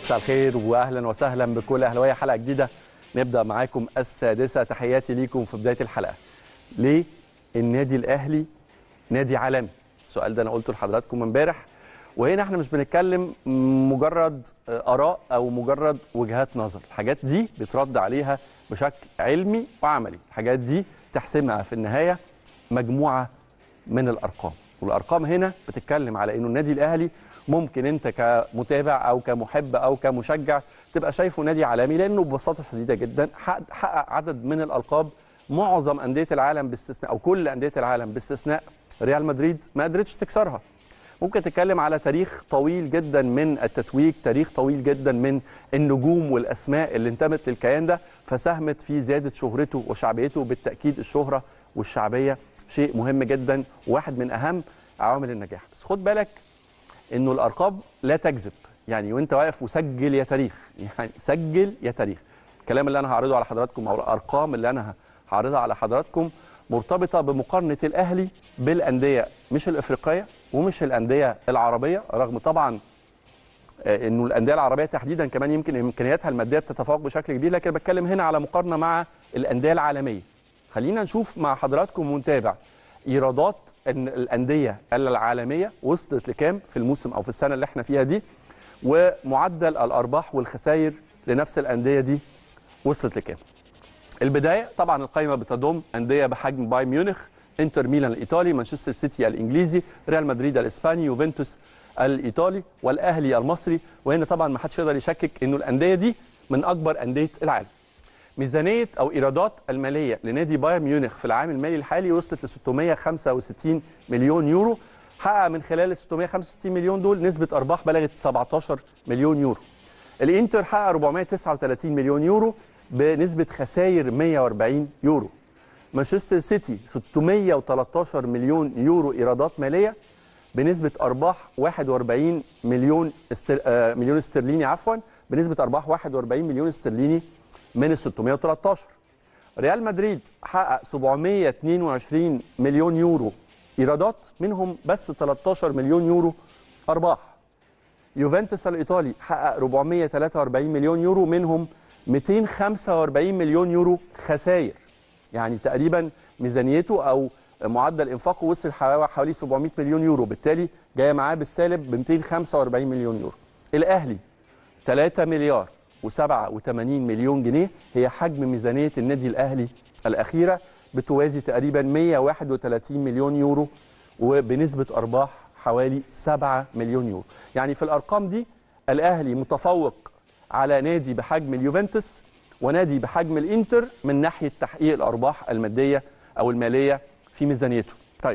مساء الخير واهلا وسهلا بكل اهلاويه حلقه جديده نبدا معاكم السادسه تحياتي ليكم في بدايه الحلقه ليه النادي الاهلي نادي عالمي السؤال ده انا قلته لحضراتكم امبارح وهنا احنا مش بنتكلم مجرد اراء او مجرد وجهات نظر الحاجات دي بيترد عليها بشكل علمي وعملي الحاجات دي تحسمها في النهايه مجموعه من الارقام والارقام هنا بتتكلم على انه النادي الاهلي ممكن انت كمتابع او كمحب او كمشجع تبقى شايفه نادي عالمي لانه ببساطه شديده جدا حقق عدد من الالقاب معظم انديه العالم باستثناء او كل انديه العالم باستثناء ريال مدريد ما قدرتش تكسرها ممكن تتكلم على تاريخ طويل جدا من التتويج تاريخ طويل جدا من النجوم والاسماء اللي انتمت للكيان ده فساهمت في زياده شهرته وشعبيته بالتاكيد الشهره والشعبيه شيء مهم جدا وواحد من اهم عوامل النجاح بس خد بالك انه الارقام لا تكذب يعني وانت واقف وسجل يا تاريخ يعني سجل يا تاريخ الكلام اللي انا هعرضه على حضراتكم او الارقام اللي انا هعرضها على حضراتكم مرتبطه بمقارنه الاهلي بالانديه مش الافريقيه ومش الانديه العربيه رغم طبعا انه الانديه العربيه تحديدا كمان يمكن امكانياتها الماديه بتتفوق بشكل كبير لكن بتكلم هنا على مقارنه مع الانديه العالميه خلينا نشوف مع حضراتكم ونتابع ايرادات ان الانديه العالميه وصلت لكام في الموسم او في السنه اللي احنا فيها دي ومعدل الارباح والخسائر لنفس الانديه دي وصلت لكام البدايه طبعا القائمه بتضم انديه بحجم بايرن ميونخ انتر ميلان الايطالي مانشستر سيتي الانجليزي ريال مدريد الاسباني يوفنتوس الايطالي والاهلي المصري وهنا طبعا ما حدش يقدر يشكك انه الانديه دي من اكبر انديه العالم ميزانيه او ايرادات الماليه لنادي بايرن ميونخ في العام المالي الحالي وصلت ل 665 مليون يورو حقق من خلال ال 665 مليون دول نسبه ارباح بلغت 17 مليون يورو الانتر حقق 439 مليون يورو بنسبه خسائر 140 يورو مانشستر سيتي 613 مليون يورو ايرادات ماليه بنسبه ارباح 41 مليون استر... آه مليون استرليني عفوا بنسبه ارباح 41 مليون استرليني من ال 613 ريال مدريد حقق 722 مليون يورو ايرادات منهم بس 13 مليون يورو ارباح يوفنتوس الايطالي حقق 443 مليون يورو منهم 245 مليون يورو خسائر يعني تقريبا ميزانيته او معدل انفاقه وصل حوالي 700 مليون يورو بالتالي جايه معاه بالسالب ب 245 مليون يورو الاهلي 3 مليار و87 مليون جنيه هي حجم ميزانيه النادي الاهلي الاخيره بتوازي تقريبا 131 مليون يورو وبنسبه ارباح حوالي 7 مليون يورو يعني في الارقام دي الاهلي متفوق على نادي بحجم اليوفنتوس ونادي بحجم الانتر من ناحيه تحقيق الارباح الماديه او الماليه في ميزانيته طيب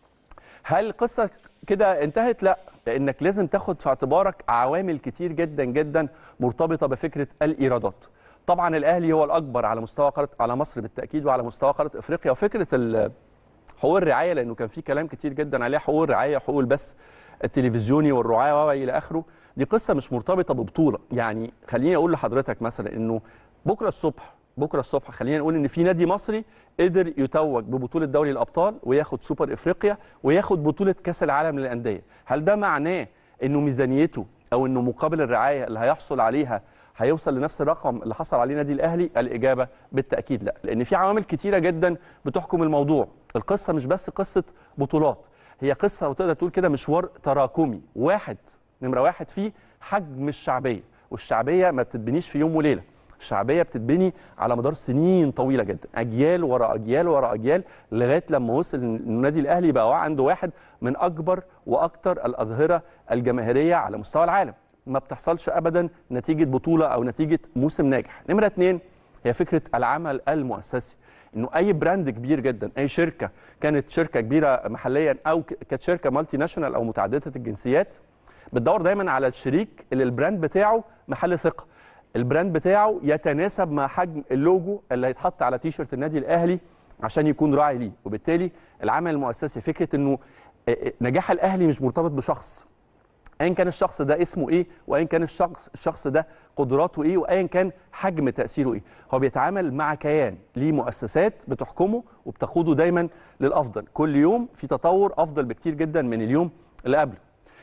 هل القصه كده انتهت لا لانك لازم تاخد في اعتبارك عوامل كتير جدا جدا مرتبطه بفكره الايرادات طبعا الاهلي هو الاكبر على مستوى قاره على مصر بالتاكيد وعلى مستوى قاره افريقيا وفكره حقوق الرعايه لانه كان في كلام كتير جدا عليها حقوق الرعايه حقوق البث التلفزيوني والرعايه والى اخره دي قصه مش مرتبطه ببطوله يعني خليني اقول لحضرتك مثلا انه بكره الصبح بكره الصبح خلينا نقول ان في نادي مصري قدر يتوج ببطوله دوري الابطال وياخد سوبر افريقيا وياخد بطوله كاس العالم للانديه هل ده معناه انه ميزانيته او انه مقابل الرعايه اللي هيحصل عليها هيوصل لنفس الرقم اللي حصل عليه نادي الاهلي الاجابه بالتاكيد لا لان في عوامل كتيره جدا بتحكم الموضوع القصه مش بس قصه بطولات هي قصه وتقدر تقول كده مشوار تراكمي واحد نمره واحد فيه حجم الشعبيه والشعبيه ما بتتبنيش في يوم وليله الشعبيه بتتبني على مدار سنين طويله جدا اجيال ورا اجيال ورا اجيال لغايه لما وصل النادي الاهلي بقى عنده واحد من اكبر واكثر الاظهره الجماهيريه على مستوى العالم ما بتحصلش ابدا نتيجه بطوله او نتيجه موسم ناجح نمره اثنين هي فكره العمل المؤسسي انه اي براند كبير جدا اي شركه كانت شركه كبيره محليا او كانت شركه مالتي ناشونال او متعدده الجنسيات بتدور دايما على الشريك اللي البراند بتاعه محل ثقه البراند بتاعه يتناسب مع حجم اللوجو اللي هيتحط على تيشرت النادي الاهلي عشان يكون راعي ليه وبالتالي العمل المؤسسي فكره انه نجاح الاهلي مش مرتبط بشخص ايا كان الشخص ده اسمه ايه وايا كان الشخص الشخص ده قدراته ايه وايا كان حجم تاثيره ايه هو بيتعامل مع كيان ليه مؤسسات بتحكمه وبتقوده دايما للافضل كل يوم في تطور افضل بكتير جدا من اليوم اللي قبله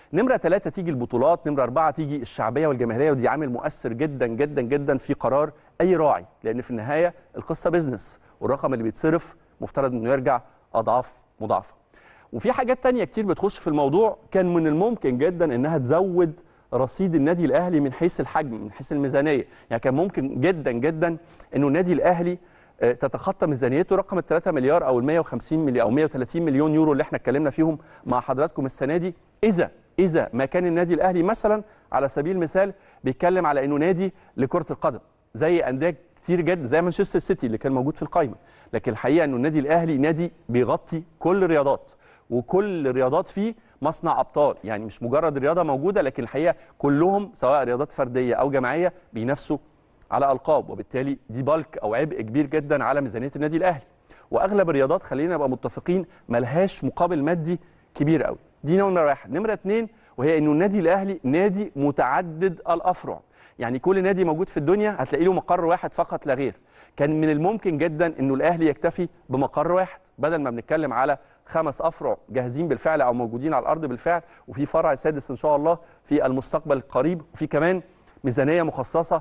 نمره ثلاثه تيجي البطولات نمره اربعه تيجي الشعبيه والجماهيريه ودي عامل مؤثر جدا جدا جدا في قرار اي راعي لان في النهايه القصه بيزنس والرقم اللي بيتصرف مفترض انه يرجع اضعاف مضاعفه وفي حاجات تانية كتير بتخش في الموضوع كان من الممكن جدا انها تزود رصيد النادي الاهلي من حيث الحجم من حيث الميزانيه يعني كان ممكن جدا جدا انه النادي الاهلي آه، تتخطى ميزانيته رقم ال 3 مليار او ال 150 مليون او 130 مليون يورو اللي احنا اتكلمنا فيهم مع حضراتكم السنه دي اذا اذا ما كان النادي الاهلي مثلا على سبيل المثال بيتكلم على انه نادي لكره القدم زي انديه كتير جدا زي مانشستر سيتي اللي كان موجود في القائمه لكن الحقيقه انه النادي الاهلي نادي بيغطي كل الرياضات وكل الرياضات فيه مصنع ابطال يعني مش مجرد رياضه موجوده لكن الحقيقه كلهم سواء رياضات فرديه او جماعيه بينافسوا على القاب وبالتالي دي بالك او عبء كبير جدا على ميزانيه النادي الاهلي واغلب الرياضات خلينا نبقى متفقين ملهاش مقابل مادي كبير قوي دي نمره واحد نمره اثنين وهي انه النادي الاهلي نادي متعدد الافرع يعني كل نادي موجود في الدنيا هتلاقي له مقر واحد فقط لا غير كان من الممكن جدا انه الاهلي يكتفي بمقر واحد بدل ما بنتكلم على خمس افرع جاهزين بالفعل او موجودين على الارض بالفعل وفي فرع سادس ان شاء الله في المستقبل القريب وفي كمان ميزانيه مخصصه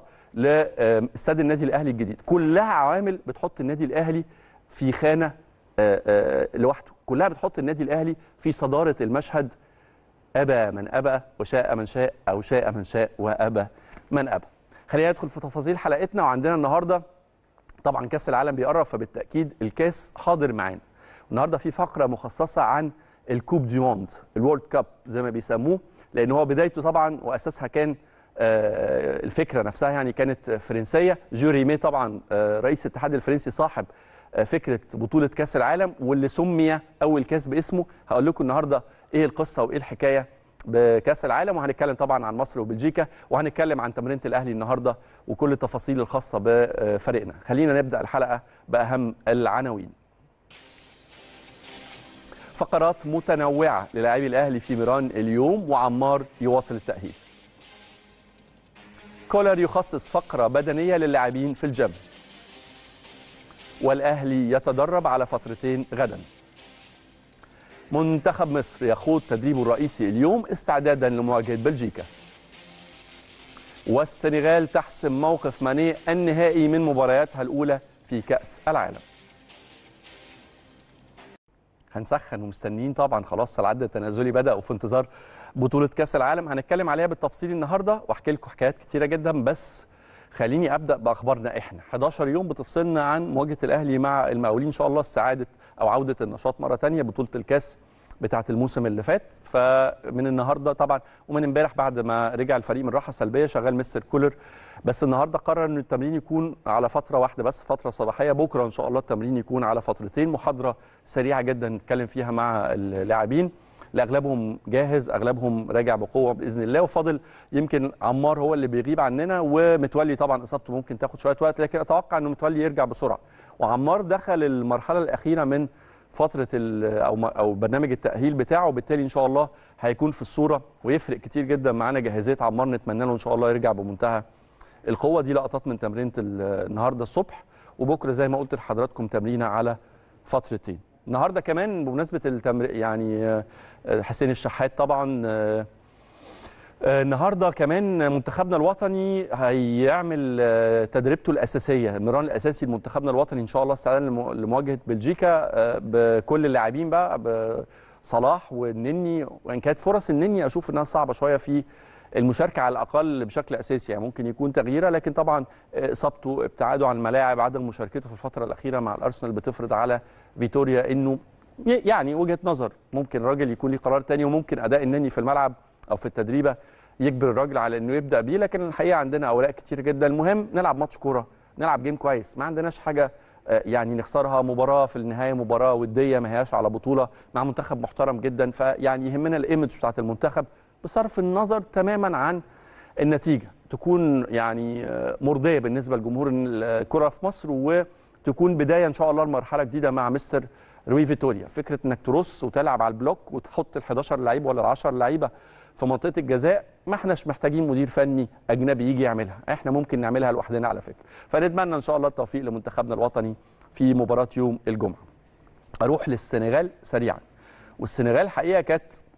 لاستاد النادي الاهلي الجديد كلها عوامل بتحط النادي الاهلي في خانه آه، آه، لوحده كلها بتحط النادي الاهلي في صداره المشهد ابى من ابى وشاء من شاء او شاء من شاء وابى من ابى خلينا ندخل في تفاصيل حلقتنا وعندنا النهارده طبعا كاس العالم بيقرب فبالتاكيد الكاس حاضر معانا النهارده في فقره مخصصه عن الكوب دي موند الورلد كاب زي ما بيسموه لان هو بدايته طبعا واساسها كان آه، الفكره نفسها يعني كانت فرنسيه جوري مي طبعا آه، رئيس الاتحاد الفرنسي صاحب آه، فكره بطوله كاس العالم واللي سمي اول كاس باسمه هقول لكم النهارده ايه القصه وايه الحكايه بكاس العالم وهنتكلم طبعا عن مصر وبلجيكا وهنتكلم عن تمرينه الاهلي النهارده وكل التفاصيل الخاصه بفريقنا خلينا نبدا الحلقه باهم العناوين فقرات متنوعه للاعبي الاهلي في ميران اليوم وعمار يواصل التاهيل كولر يخصص فقره بدنيه للاعبين في الجيم والاهلي يتدرب على فترتين غدا منتخب مصر يخوض تدريبه الرئيسي اليوم استعدادا لمواجهه بلجيكا والسنغال تحسم موقف ماني النهائي من مبارياتها الاولى في كاس العالم هنسخن ومستنيين طبعا خلاص العد التنازلي بدا وفي انتظار بطوله كاس العالم هنتكلم عليها بالتفصيل النهارده واحكي لكم حكايات كتيره جدا بس خليني ابدا باخبارنا احنا 11 يوم بتفصلنا عن مواجهه الاهلي مع المقاولين ان شاء الله السعاده او عوده النشاط مره ثانيه بطوله الكاس بتاعه الموسم اللي فات فمن النهارده طبعا ومن امبارح بعد ما رجع الفريق من راحه سلبيه شغال مستر كولر بس النهارده قرر ان التمرين يكون على فتره واحده بس فتره صباحيه بكره ان شاء الله التمرين يكون على فترتين محاضره سريعه جدا نتكلم فيها مع اللاعبين لاغلبهم جاهز اغلبهم راجع بقوه باذن الله وفاضل يمكن عمار هو اللي بيغيب عننا ومتولي طبعا اصابته ممكن تاخد شويه وقت لكن اتوقع انه متولي يرجع بسرعه وعمار دخل المرحله الاخيره من فتره او او برنامج التاهيل بتاعه وبالتالي ان شاء الله هيكون في الصوره ويفرق كتير جدا معانا جاهزيه عمار نتمنى له ان شاء الله يرجع بمنتهى القوه دي لقطات من تمرينه النهارده الصبح وبكره زي ما قلت لحضراتكم تمرينه على فترتين النهارده كمان بمناسبه التمر يعني حسين الشحات طبعا النهارده كمان منتخبنا الوطني هيعمل تدريبته الاساسيه المران الاساسي لمنتخبنا الوطني ان شاء الله استعدادا لمواجهه بلجيكا بكل اللاعبين بقى بصلاح والنني وان كانت فرص النني اشوف انها صعبه شويه في المشاركه على الاقل بشكل اساسي يعني ممكن يكون تغييره لكن طبعا اصابته ابتعاده عن الملاعب عدم مشاركته في الفتره الاخيره مع الارسنال بتفرض على فيتوريا انه يعني وجهه نظر ممكن الراجل يكون ليه قرار تاني وممكن اداء النني في الملعب او في التدريبه يجبر الراجل على انه يبدا بيه لكن الحقيقه عندنا اوراق كتير جدا المهم نلعب ماتش كوره نلعب جيم كويس ما عندناش حاجه يعني نخسرها مباراه في النهايه مباراه وديه ما هياش على بطوله مع منتخب محترم جدا فيعني يهمنا الايمج بتاعت المنتخب بصرف النظر تماما عن النتيجه تكون يعني مرضيه بالنسبه لجمهور الكره في مصر وتكون بدايه ان شاء الله لمرحله جديده مع مستر روي فيتوريا فكره انك ترص وتلعب على البلوك وتحط ال 11 لعيب ولا ال 10 لعيبه في منطقه الجزاء ما احناش محتاجين مدير فني اجنبي يجي يعملها احنا ممكن نعملها لوحدنا على فكره فنتمنى ان شاء الله التوفيق لمنتخبنا الوطني في مباراه يوم الجمعه اروح للسنغال سريعا والسنغال حقيقه كانت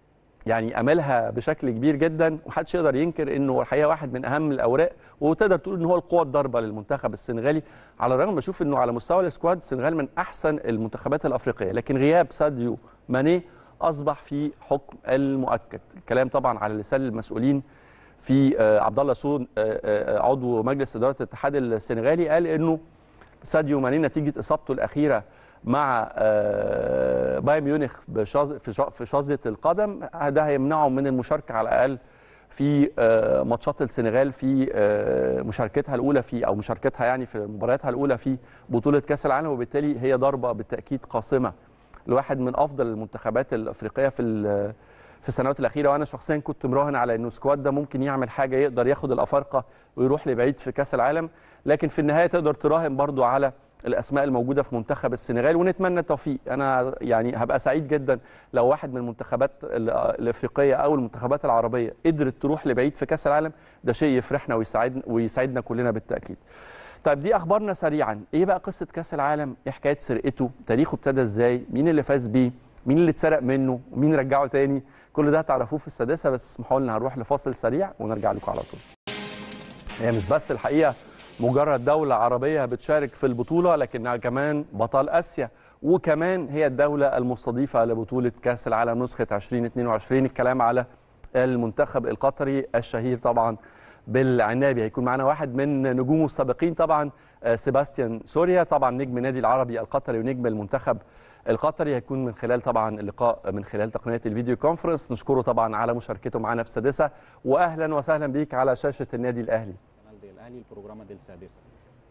يعني املها بشكل كبير جدا ومحدش يقدر ينكر انه الحقيقه واحد من اهم الاوراق وتقدر تقول ان هو القوه الضاربه للمنتخب السنغالي على الرغم بشوف انه على مستوى السكواد السنغال من احسن المنتخبات الافريقيه لكن غياب ساديو ماني اصبح في حكم المؤكد الكلام طبعا على لسان المسؤولين في آه، عبد الله سون آه، آه، عضو مجلس اداره الاتحاد السنغالي قال انه ساديو ماني نتيجه اصابته الاخيره مع آه، بايرن ميونخ بشظ- في شظ- في شظيه القدم ده هيمنعه من المشاركه على الاقل في آه، ماتشات السنغال في آه، مشاركتها الاولى في او مشاركتها يعني في مبارياتها الاولى في بطوله كاس العالم وبالتالي هي ضربه بالتاكيد قاصمه لواحد من افضل المنتخبات الافريقيه في ال- في السنوات الاخيره وانا شخصيا كنت مراهن على انه سكواد ده ممكن يعمل حاجه يقدر ياخد الافارقه ويروح لبعيد في كاس العالم لكن في النهايه تقدر تراهن برضو على الاسماء الموجوده في منتخب السنغال ونتمنى التوفيق انا يعني هبقى سعيد جدا لو واحد من المنتخبات ال- الافريقيه او المنتخبات العربيه قدرت تروح لبعيد في كاس العالم ده شيء يفرحنا ويساعدنا ويسعدنا كلنا بالتاكيد طيب دي اخبارنا سريعا ايه بقى قصه كاس العالم ايه حكايه سرقته تاريخه ابتدى ازاي مين اللي فاز بيه مين اللي اتسرق منه ومين رجعه تاني كل ده هتعرفوه في السادسه بس اسمحوا لنا هنروح لفاصل سريع ونرجع لكم على طول هي مش بس الحقيقه مجرد دوله عربيه بتشارك في البطوله لكنها كمان بطل اسيا وكمان هي الدوله المستضيفه لبطوله كاس العالم نسخه 2022 الكلام على المنتخب القطري الشهير طبعا بالعنابي هيكون معنا واحد من نجومه السابقين طبعا آه، سيباستيان سوريا طبعا نجم النادي العربي القطري ونجم المنتخب القطري هيكون من خلال طبعا اللقاء من خلال تقنيه الفيديو كونفرنس نشكره طبعا على مشاركته معنا في السادسه واهلا وسهلا بيك على شاشه النادي الاهلي canal del Ahly, el programa del Sadesa.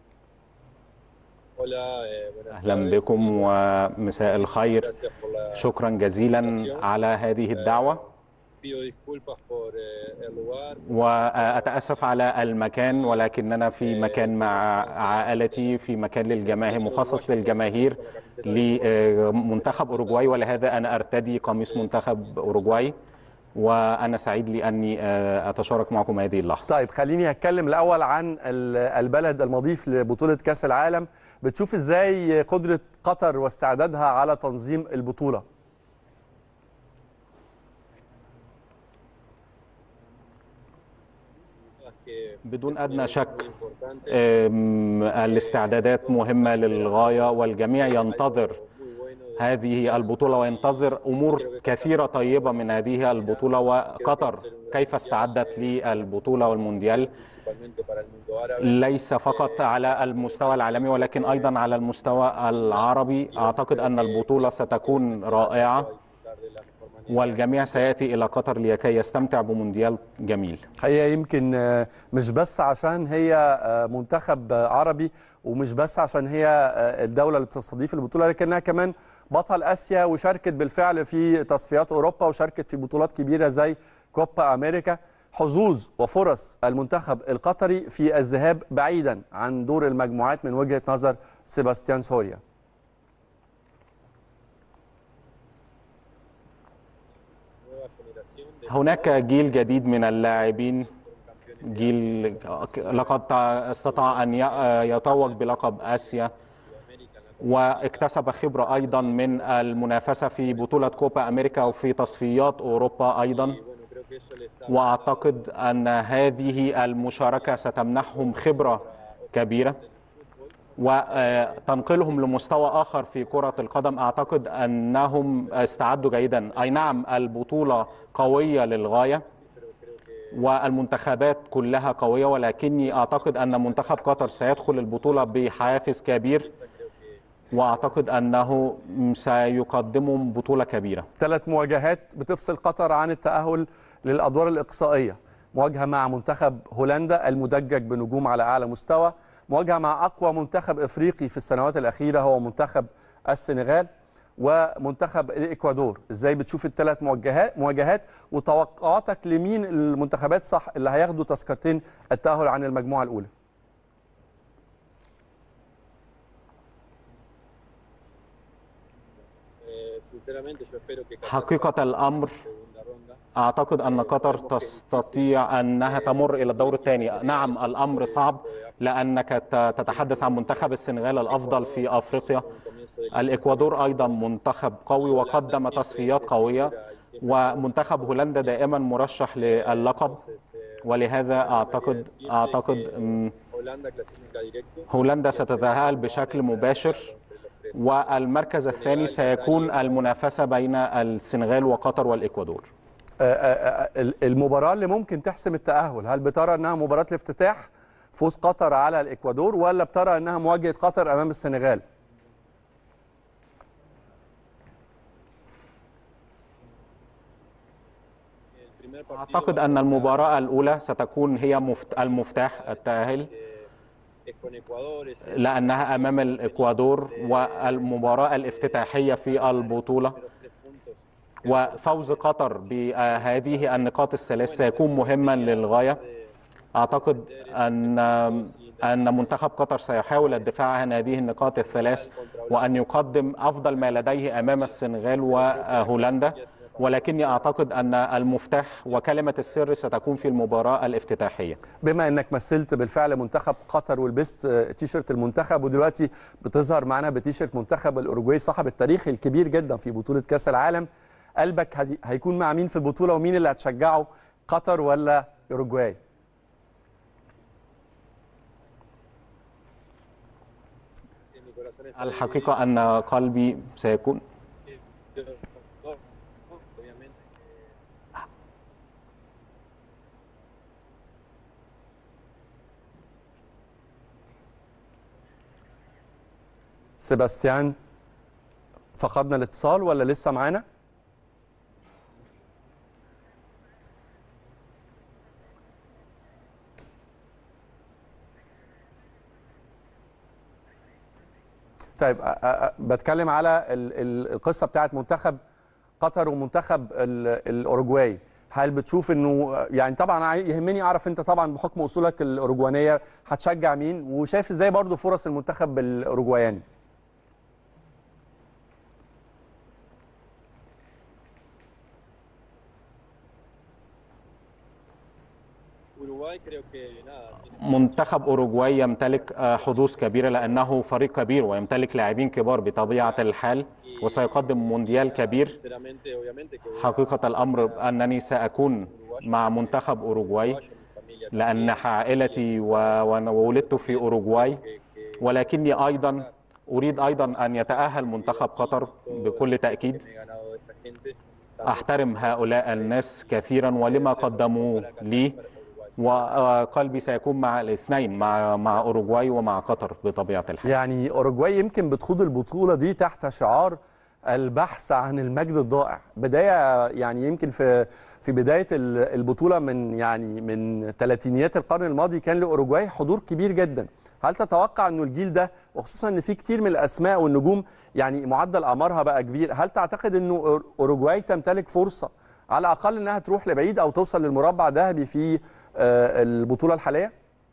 Hola, eh, buenas أهلا tardes. بكم ومساء الخير Gracias por la شكرا جزيلا على هذه الدعوة pido disculpas por eh, el lugar. وأتأسف على المكان ولكننا في مكان مع عائلتي في مكان للجماهير مخصص للجماهير لمنتخب أوروجواي ولهذا أنا أرتدي قميص منتخب أوروجواي وأنا سعيد لأني أتشارك معكم هذه اللحظة طيب خليني هتكلم الاول عن ال- البلد المضيف لبطوله كاس العالم بتشوف ازاي قدره قطر واستعدادها على تنظيم البطوله que بدون es un أدنى evento شك muy importante, أم، الاستعدادات مهمة للغاية والجميع ينتظر muy bueno de- هذه البطولة وينتظر أمور كثيرة طيبة من هذه البطولة وقطر كيف استعدت للبطولة والمونديال principalmente para el mundo árabe. ليس فقط على المستوى العالمي ولكن أيضا على المستوى العربي أعتقد أن البطولة ستكون رائعة disfrutar de la mejor manera. والجميع سيأتي إلى قطر لكي يستمتع بمونديال جميل هي يمكن آه، مش بس عشان هي آه، منتخب آه، عربي ومش بس عشان هي آه، الدولة اللي بتستضيف البطولة لكنها كمان بطل آسيا وشاركت بالفعل في تصفيات أوروبا وشاركت في بطولات كبيرة زي كوبا أمريكا حظوظ وفرص المنتخب القطري في الذهاب بعيدا عن دور المجموعات من وجهة نظر سيباستيان سوريا Nueva generación de هناك جيل جديد من اللاعبين جيل لقد استطاع أن ي- يتوج بلقب آسيا واكتسب خبرة أيضا من المنافسة في بطولة كوبا أمريكا وفي تصفيات أوروبا أيضا bueno, creo que eso les ha وأعتقد أن هذه المشاركة ستمنحهم خبرة كبيرة وتنقلهم لمستوى آخر في كرة القدم أعتقد أنهم استعدوا جيدا أي نعم البطولة قوية للغاية والمنتخبات كلها قوية ولكني أعتقد أن منتخب قطر سيدخل البطولة بحافز كبير وأعتقد أنه سيقدمهم بطولة كبيرة ثلاث مواجهات بتفصل قطر عن التأهل للأدوار الإقصائية مواجهة مع منتخب هولندا المدجج بنجوم على أعلى مستوى مواجهة مع أقوى منتخب إفريقي في السنوات الأخيرة هو منتخب السنغال ومنتخب الإكوادور إزاي بتشوف الثلاث مواجهات مواجهات وتوقعاتك لمين المنتخبات صح اللي هياخدوا تذكرتين التأهل عن المجموعة الأولى Eh, sinceramente yo espero que Qatar حقيقة الأمر segunda ronda أعتقد أن قطر تستطيع أنها تمر إلى الدور الثاني نعم الأمر صعب لأنك ت- تتحدث عن منتخب السنغال الأفضل في أفريقيا comienzo del الإكوادور أيضا منتخب قوي وقدم تصفيات قوية ومنتخب هولندا دائما مرشح للقب ولهذا اعتقد اعتقد أم، هولندا ستتأهل بشكل مباشر والمركز الثاني سيكون المنافسة بين السنغال وقطر والإكوادور آه، آه، آه، المباراه اللي ممكن تحسم التاهل هل بترى انها مباراه الافتتاح فوز قطر على الاكوادور ولا بترى انها مواجهه قطر امام السنغال أعتقد أن المباراة الأولى ستكون هي مفت- المفتاح التأهل لأنها أمام الإكوادور والمباراة الافتتاحية في البطولة وفوز قطر بهذه النقاط الثلاث سيكون مهما للغاية أعتقد أن أن منتخب قطر سيحاول الدفاع عن هذه النقاط الثلاث وأن يقدم أفضل ما لديه أمام السنغال وهولندا ولكني أعتقد أن المفتاح وكلمة السر ستكون في المباراة الافتتاحية بما انك مثلت بالفعل منتخب قطر ولبست آه، تيشرت المنتخب ودلوقتي بتظهر معنا بتيشرت منتخب الاوروجواي صاحب التاريخ الكبير جدا في بطوله كاس العالم قلبك هدي- هيكون مع مين في البطوله ومين اللي هتشجعه قطر ولا اوروجواي الحقيقة أن قلبي سيكون سيباستيان فقدنا الاتصال ولا لسه معانا طيب أ- أ- أ- بتكلم على ال- ال- القصه بتاعت منتخب قطر ومنتخب ال- الاوروجواي هل بتشوف انه يعني طبعا عاي- يهمني اعرف انت طبعا بحكم اصولك الاوروجوانيه هتشجع مين وشايف ازاي برضو فرص المنتخب الاوروجواياني منتخب أوروغواي يمتلك آه، حظوظ كبيرة لأنه فريق كبير ويمتلك لاعبين كبار بطبيعة الحال وسيقدم مونديال كبير حقيقة الأمر أنني سأكون مع منتخب أوروغواي لأن عائلتي و- و- وولدت في أوروغواي ولكني أيضا أريد أيضا أن يتأهل منتخب قطر بكل تأكيد أحترم هؤلاء الناس كثيرا ولما قدموا لي وقلبي سيكون مع الاثنين مع مع أوروغواي ومع قطر بطبيعة الحال يعني اوروجواي يمكن بتخوض البطوله دي تحت شعار البحث عن المجد الضائع بدايه يعني يمكن في في بدايه ال- البطوله من يعني من ثلاثينيات القرن الماضي كان لاوروجواي حضور كبير جدا هل تتوقع انه الجيل ده وخصوصا ان في كتير من الاسماء والنجوم يعني معدل اعمارها بقى كبير هل تعتقد انه أور- اوروجواي تمتلك فرصه على الاقل انها تروح لبعيد او توصل للمربع الذهبي في آه، البطوله الحاليه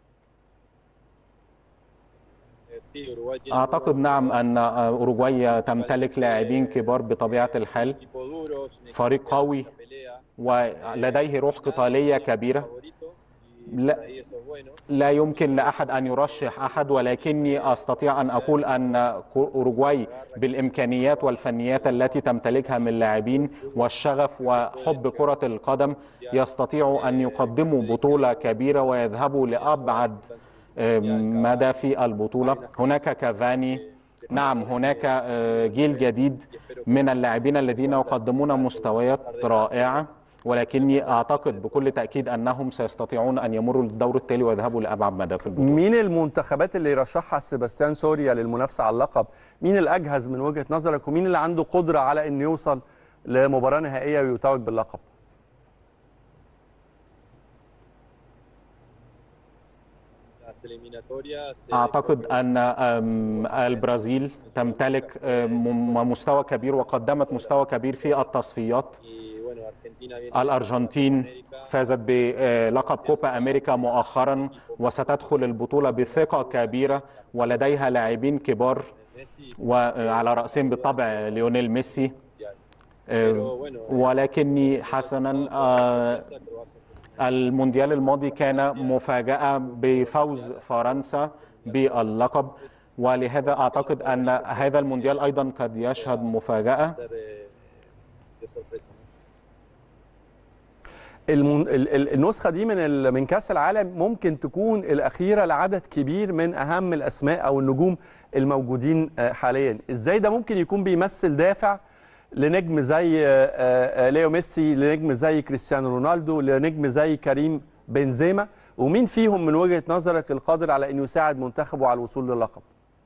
أعتقد نعم أن أوروغواي تمتلك لاعبين كبار بطبيعة الحال فريق قوي ولديه روح قتالية كبيرة لا لا يمكن لأحد أن يرشح أحد ولكني أستطيع أن أقول أن أوروغواي بالإمكانيات والفنيات التي تمتلكها من لاعبين والشغف وحب كرة القدم يستطيعوا أن يقدموا بطولة كبيرة ويذهبوا لأبعد مدى في البطولة هناك كافاني نعم هناك آه، جيل جديد من اللاعبين الذين يقدمون مستويات رائعة ولكني أعتقد بكل تأكيد أنهم سيستطيعون أن يمروا للدور التالي ويذهبوا لأبعد مدى في البطولة مين المنتخبات اللي يرشحها سيباستيان سوريا للمنافسه على اللقب؟ مين الاجهز من وجهه نظرك ومين اللي عنده قدره على انه يوصل لمباراه نهائيه ويتوج باللقب؟ أعتقد أن أم، البرازيل تمتلك أم، مستوى كبير وقدمت مستوى كبير في التصفيات الأرجنتين فازت بلقب كوبا أمريكا مؤخرا وستدخل البطولة بثقة كبيرة ولديها لاعبين كبار وعلى رأسهم بالطبع ليونيل ميسي أه، ولكني حسنا أه، المونديال الماضي كان مفاجأة بفوز فرنسا باللقب ولهذا أعتقد أن هذا المونديال أيضا قد يشهد مفاجأة المن... ال- ال- النسخه دي من ال... من كاس العالم ممكن تكون الاخيره لعدد كبير من اهم الاسماء او النجوم الموجودين آه، حاليا ازاي ده ممكن يكون بيمثل دافع لنجم زي آه، آه، ليو ميسي لنجم زي كريستيانو رونالدو لنجم زي كريم بنزيما ومين فيهم من وجهه نظرك القادر على انه يساعد منتخبه على الوصول للقب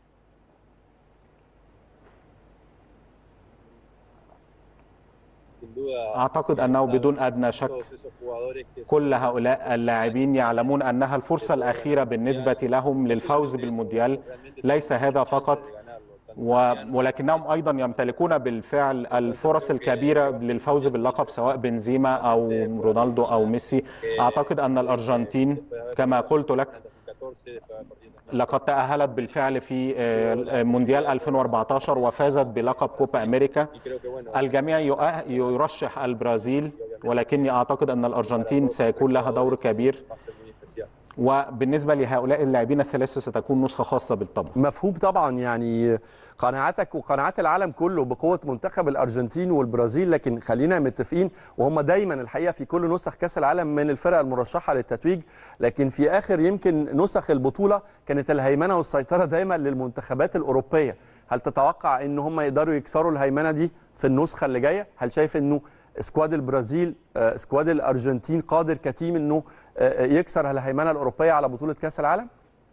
Sin duda, أعتقد أنه بدون أدنى شك todos esos jugadores que son- كل هؤلاء اللاعبين يعلمون أنها الفرصة الأخيرة بالنسبة لهم للفوز بالمونديال ليس هذا فقط و- ولكنهم أيضا يمتلكون بالفعل الفرص الكبيرة للفوز باللقب سواء بنزيما أو رونالدو أو ميسي أعتقد أن الأرجنتين كما قلت لك 14 después de haber perdido لقد تأهلت بالفعل في آه، مونديال 2014 وفازت بلقب كوبا أمريكا y creo que bueno الجميع يؤه- يرشح البرازيل ولكني أعتقد أن الأرجنتين سيكون لها دور كبير va a ser muy especial وبالنسبة لهؤلاء اللاعبين الثلاثة ستكون نسخة خاصة بالطبع مفهوم طبعا يعني قناعاتك وقناعات العالم كله بقوه منتخب الارجنتين والبرازيل لكن خلينا متفقين وهم دايما الحقيقه في كل نسخ كاس العالم من الفرق المرشحه للتتويج لكن في اخر يمكن نسخ البطوله كانت الهيمنه والسيطره دايما للمنتخبات الاوروبيه هل تتوقع ان هم يقدروا يكسروا الهيمنه دي في النسخه اللي جايه هل شايف انه سكواد البرازيل آه، سكواد الارجنتين قادر كتيم انه آه، يكسر الهيمنه الاوروبيه على بطوله كاس العالم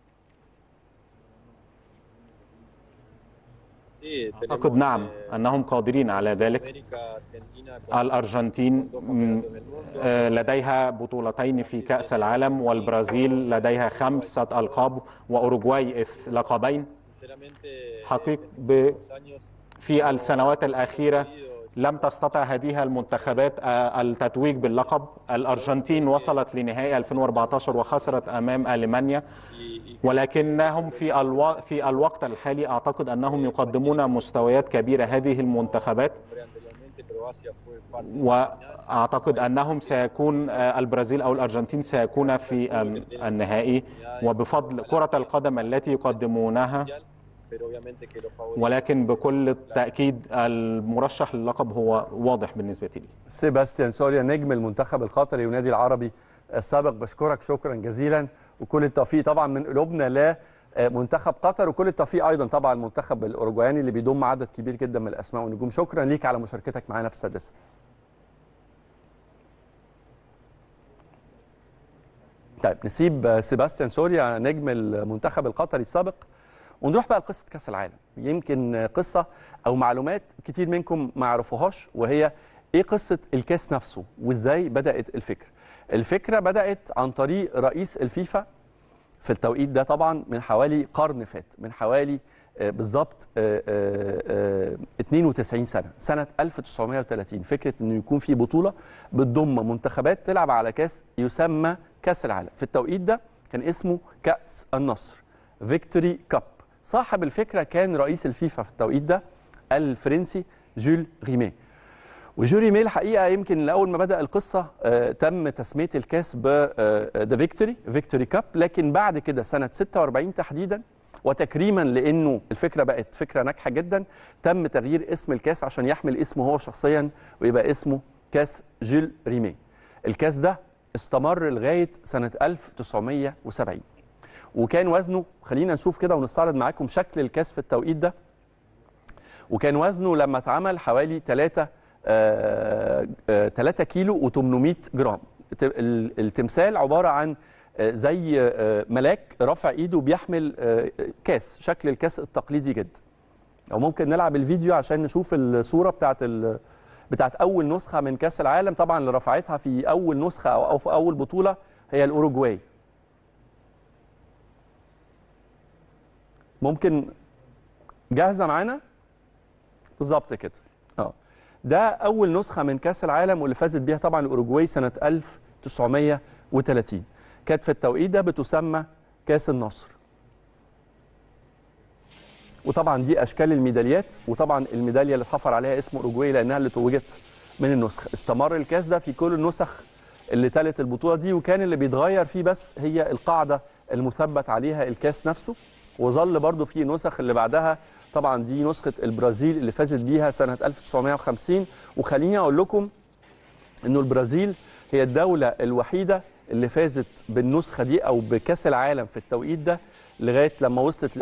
sí أعتقد tenemos, نعم eh, أنهم قادرين على ذلك América, Argentina con الأرجنتين dos م، campeonatos del mundo آه، لديها بطولتين في كأس العالم والبرازيل لديها خمسة ألقاب وأوروغواي إث لقبين sinceramente حقيقة en ب- los años في السنوات الأخيرة لم تستطع هذه المنتخبات آه، التتويج باللقب الأرجنتين وصلت لنهائي 2014 وخسرت أمام ألمانيا y, y ولكنهم في الو... في الوقت الحالي أعتقد أنهم يقدمون مستويات كبيرة هذه المنتخبات nombré anteriormente Croacia fue parte وأعتقد أنهم سيكون آه، البرازيل أو الأرجنتين سيكون في آم، النهائي وبفضل كرة القدم التي يقدمونها mundial, pero obviamente que los favoritos ولكن بكل تأكيد المرشح للقب هو واضح بالنسبة لي سيباستيان سوريا نجم المنتخب القطري والنادي العربي السابق بشكرك شكرا جزيلا وكل التوفيق طبعا من قلوبنا لمنتخب قطر وكل التوفيق ايضا طبعا المنتخب الاوروجواني اللي بيضم عدد كبير جدا من الاسماء والنجوم شكرا ليك على مشاركتك معنا في السادسه طيب نسيب سيباستيان سوريا نجم المنتخب القطري السابق ونروح بقى لقصه كاس العالم يمكن قصه او معلومات كتير منكم ما يعرفوهاش وهي ايه قصه الكاس نفسه وازاي بدات الفكره الفكره بدات عن طريق رئيس الفيفا في التوقيت ده طبعا من حوالي قرن فات من حوالي آه، بالظبط آه، آه، آه، 92 سنه سنه 1930 فكره انه يكون في بطوله بتضم منتخبات تلعب على كاس يسمى كاس العالم في التوقيت ده كان اسمه كاس النصر فيكتوري كاب صاحب الفكره كان رئيس الفيفا في التوقيت ده الفرنسي جول ريمي وجوري ميل الحقيقه يمكن لاول ما بدا القصه آه، تم تسميه الكاس ب ذا فيكتوري فيكتوري كاب لكن بعد كده سنه 46 تحديدا وتكريما لانه الفكره بقت فكره ناجحه جدا تم تغيير اسم الكاس عشان يحمل اسمه هو شخصيا ويبقى اسمه كاس جيل ريمي الكاس ده استمر لغايه سنه 1970 وكان وزنه خلينا نشوف كده ونستعرض معاكم شكل الكاس في التوقيت ده وكان وزنه لما اتعمل حوالي 3 3 كيلو و800 جرام الت- ال- التمثال عباره عن آه، زي آه، ملاك رافع ايده بيحمل آه، كاس شكل الكاس التقليدي جدا او ممكن نلعب الفيديو عشان نشوف الصوره بتاعت ال... بتاعت اول نسخه من كاس العالم طبعا اللي رفعتها في اول نسخه او أو في اول بطوله هي الاوروجواي ممكن جاهزه معانا بالظبط كده اه ده اول نسخه من كاس العالم واللي فازت بيها طبعا الاوروجواي سنه 1930 كانت في التوقيت ده بتسمى كاس النصر وطبعا دي اشكال الميداليات وطبعا الميداليه اللي اتحفر عليها اسم اوروجواي لانها اللي توجت من النسخ استمر الكاس ده في كل النسخ اللي تلت البطوله دي وكان اللي بيتغير فيه بس هي القاعده المثبت عليها الكاس نفسه وظل برضو في نسخ اللي بعدها طبعا دي نسخه البرازيل اللي فازت بيها سنه 1950 وخليني اقول لكم انه البرازيل هي الدوله الوحيده اللي فازت بالنسخه دي او بكاس العالم في التوقيت ده لغايه لما وصلت ل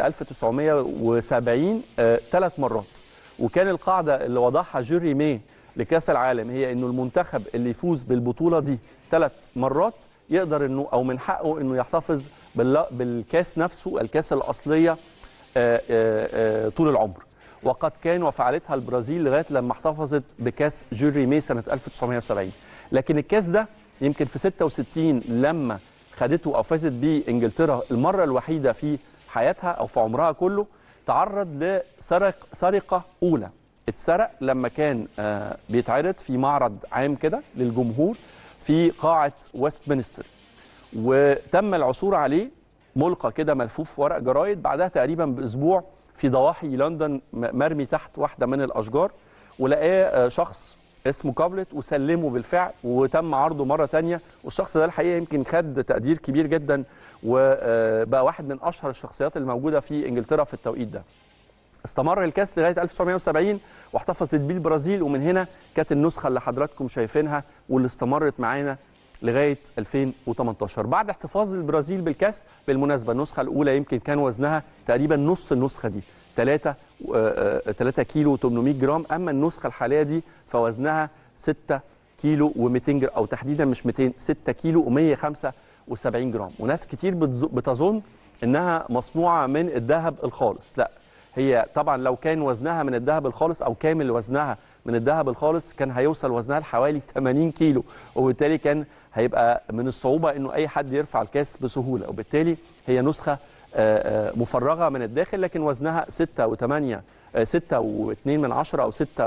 1970 ثلاث مرات وكان القاعده اللي وضعها جيري مي لكاس العالم هي انه المنتخب اللي يفوز بالبطوله دي ثلاث مرات يقدر انه او من حقه انه يحتفظ بالل- بالكاس نفسه الكاس الاصليه آه، آه، آه، طول العمر وقد كان وفعلتها البرازيل لغايه لما احتفظت بكاس جيري مي سنه 1970 لكن الكاس ده يمكن في 66 لما خدته او فازت بيه انجلترا المره الوحيده في حياتها او في عمرها كله تعرض لسرق سرقه اولى اتسرق لما كان آه، بيتعرض في معرض عام كده للجمهور في قاعه ويستمنستر وتم العثور عليه ملقى كده ملفوف في ورق جرايد بعدها تقريبا باسبوع في ضواحي لندن م- مرمي تحت واحده من الاشجار ولقاه آه، شخص اسمه كابلت وسلمه بالفعل وتم عرضه مره تانية والشخص ده الحقيقه يمكن خد تقدير كبير جدا وبقى واحد من اشهر الشخصيات الموجوده في انجلترا في التوقيت ده استمر الكاس لغايه 1970 واحتفظت بيه البرازيل ومن هنا كانت النسخه اللي حضراتكم شايفينها واللي استمرت معانا لغايه 2018 بعد احتفاظ البرازيل بالكاس بالمناسبه النسخه الاولى يمكن كان وزنها تقريبا نص النسخه دي 3 3 كيلو و800 جرام اما النسخه الحاليه دي فوزنها 6 كيلو و200 جرام او تحديدا مش 200 6 كيلو و175 جرام وناس كتير بتز- بتظن انها مصنوعه من الذهب الخالص لا هي طبعا لو كان وزنها من الذهب الخالص او كامل وزنها من الذهب الخالص كان هيوصل وزنها لحوالي 80 كيلو وبالتالي كان هيبقى من الصعوبه انه اي حد يرفع الكاس بسهوله وبالتالي هي نسخه آه، آه، مفرغه من الداخل لكن وزنها 6 و8 6 و2 من 10 او 6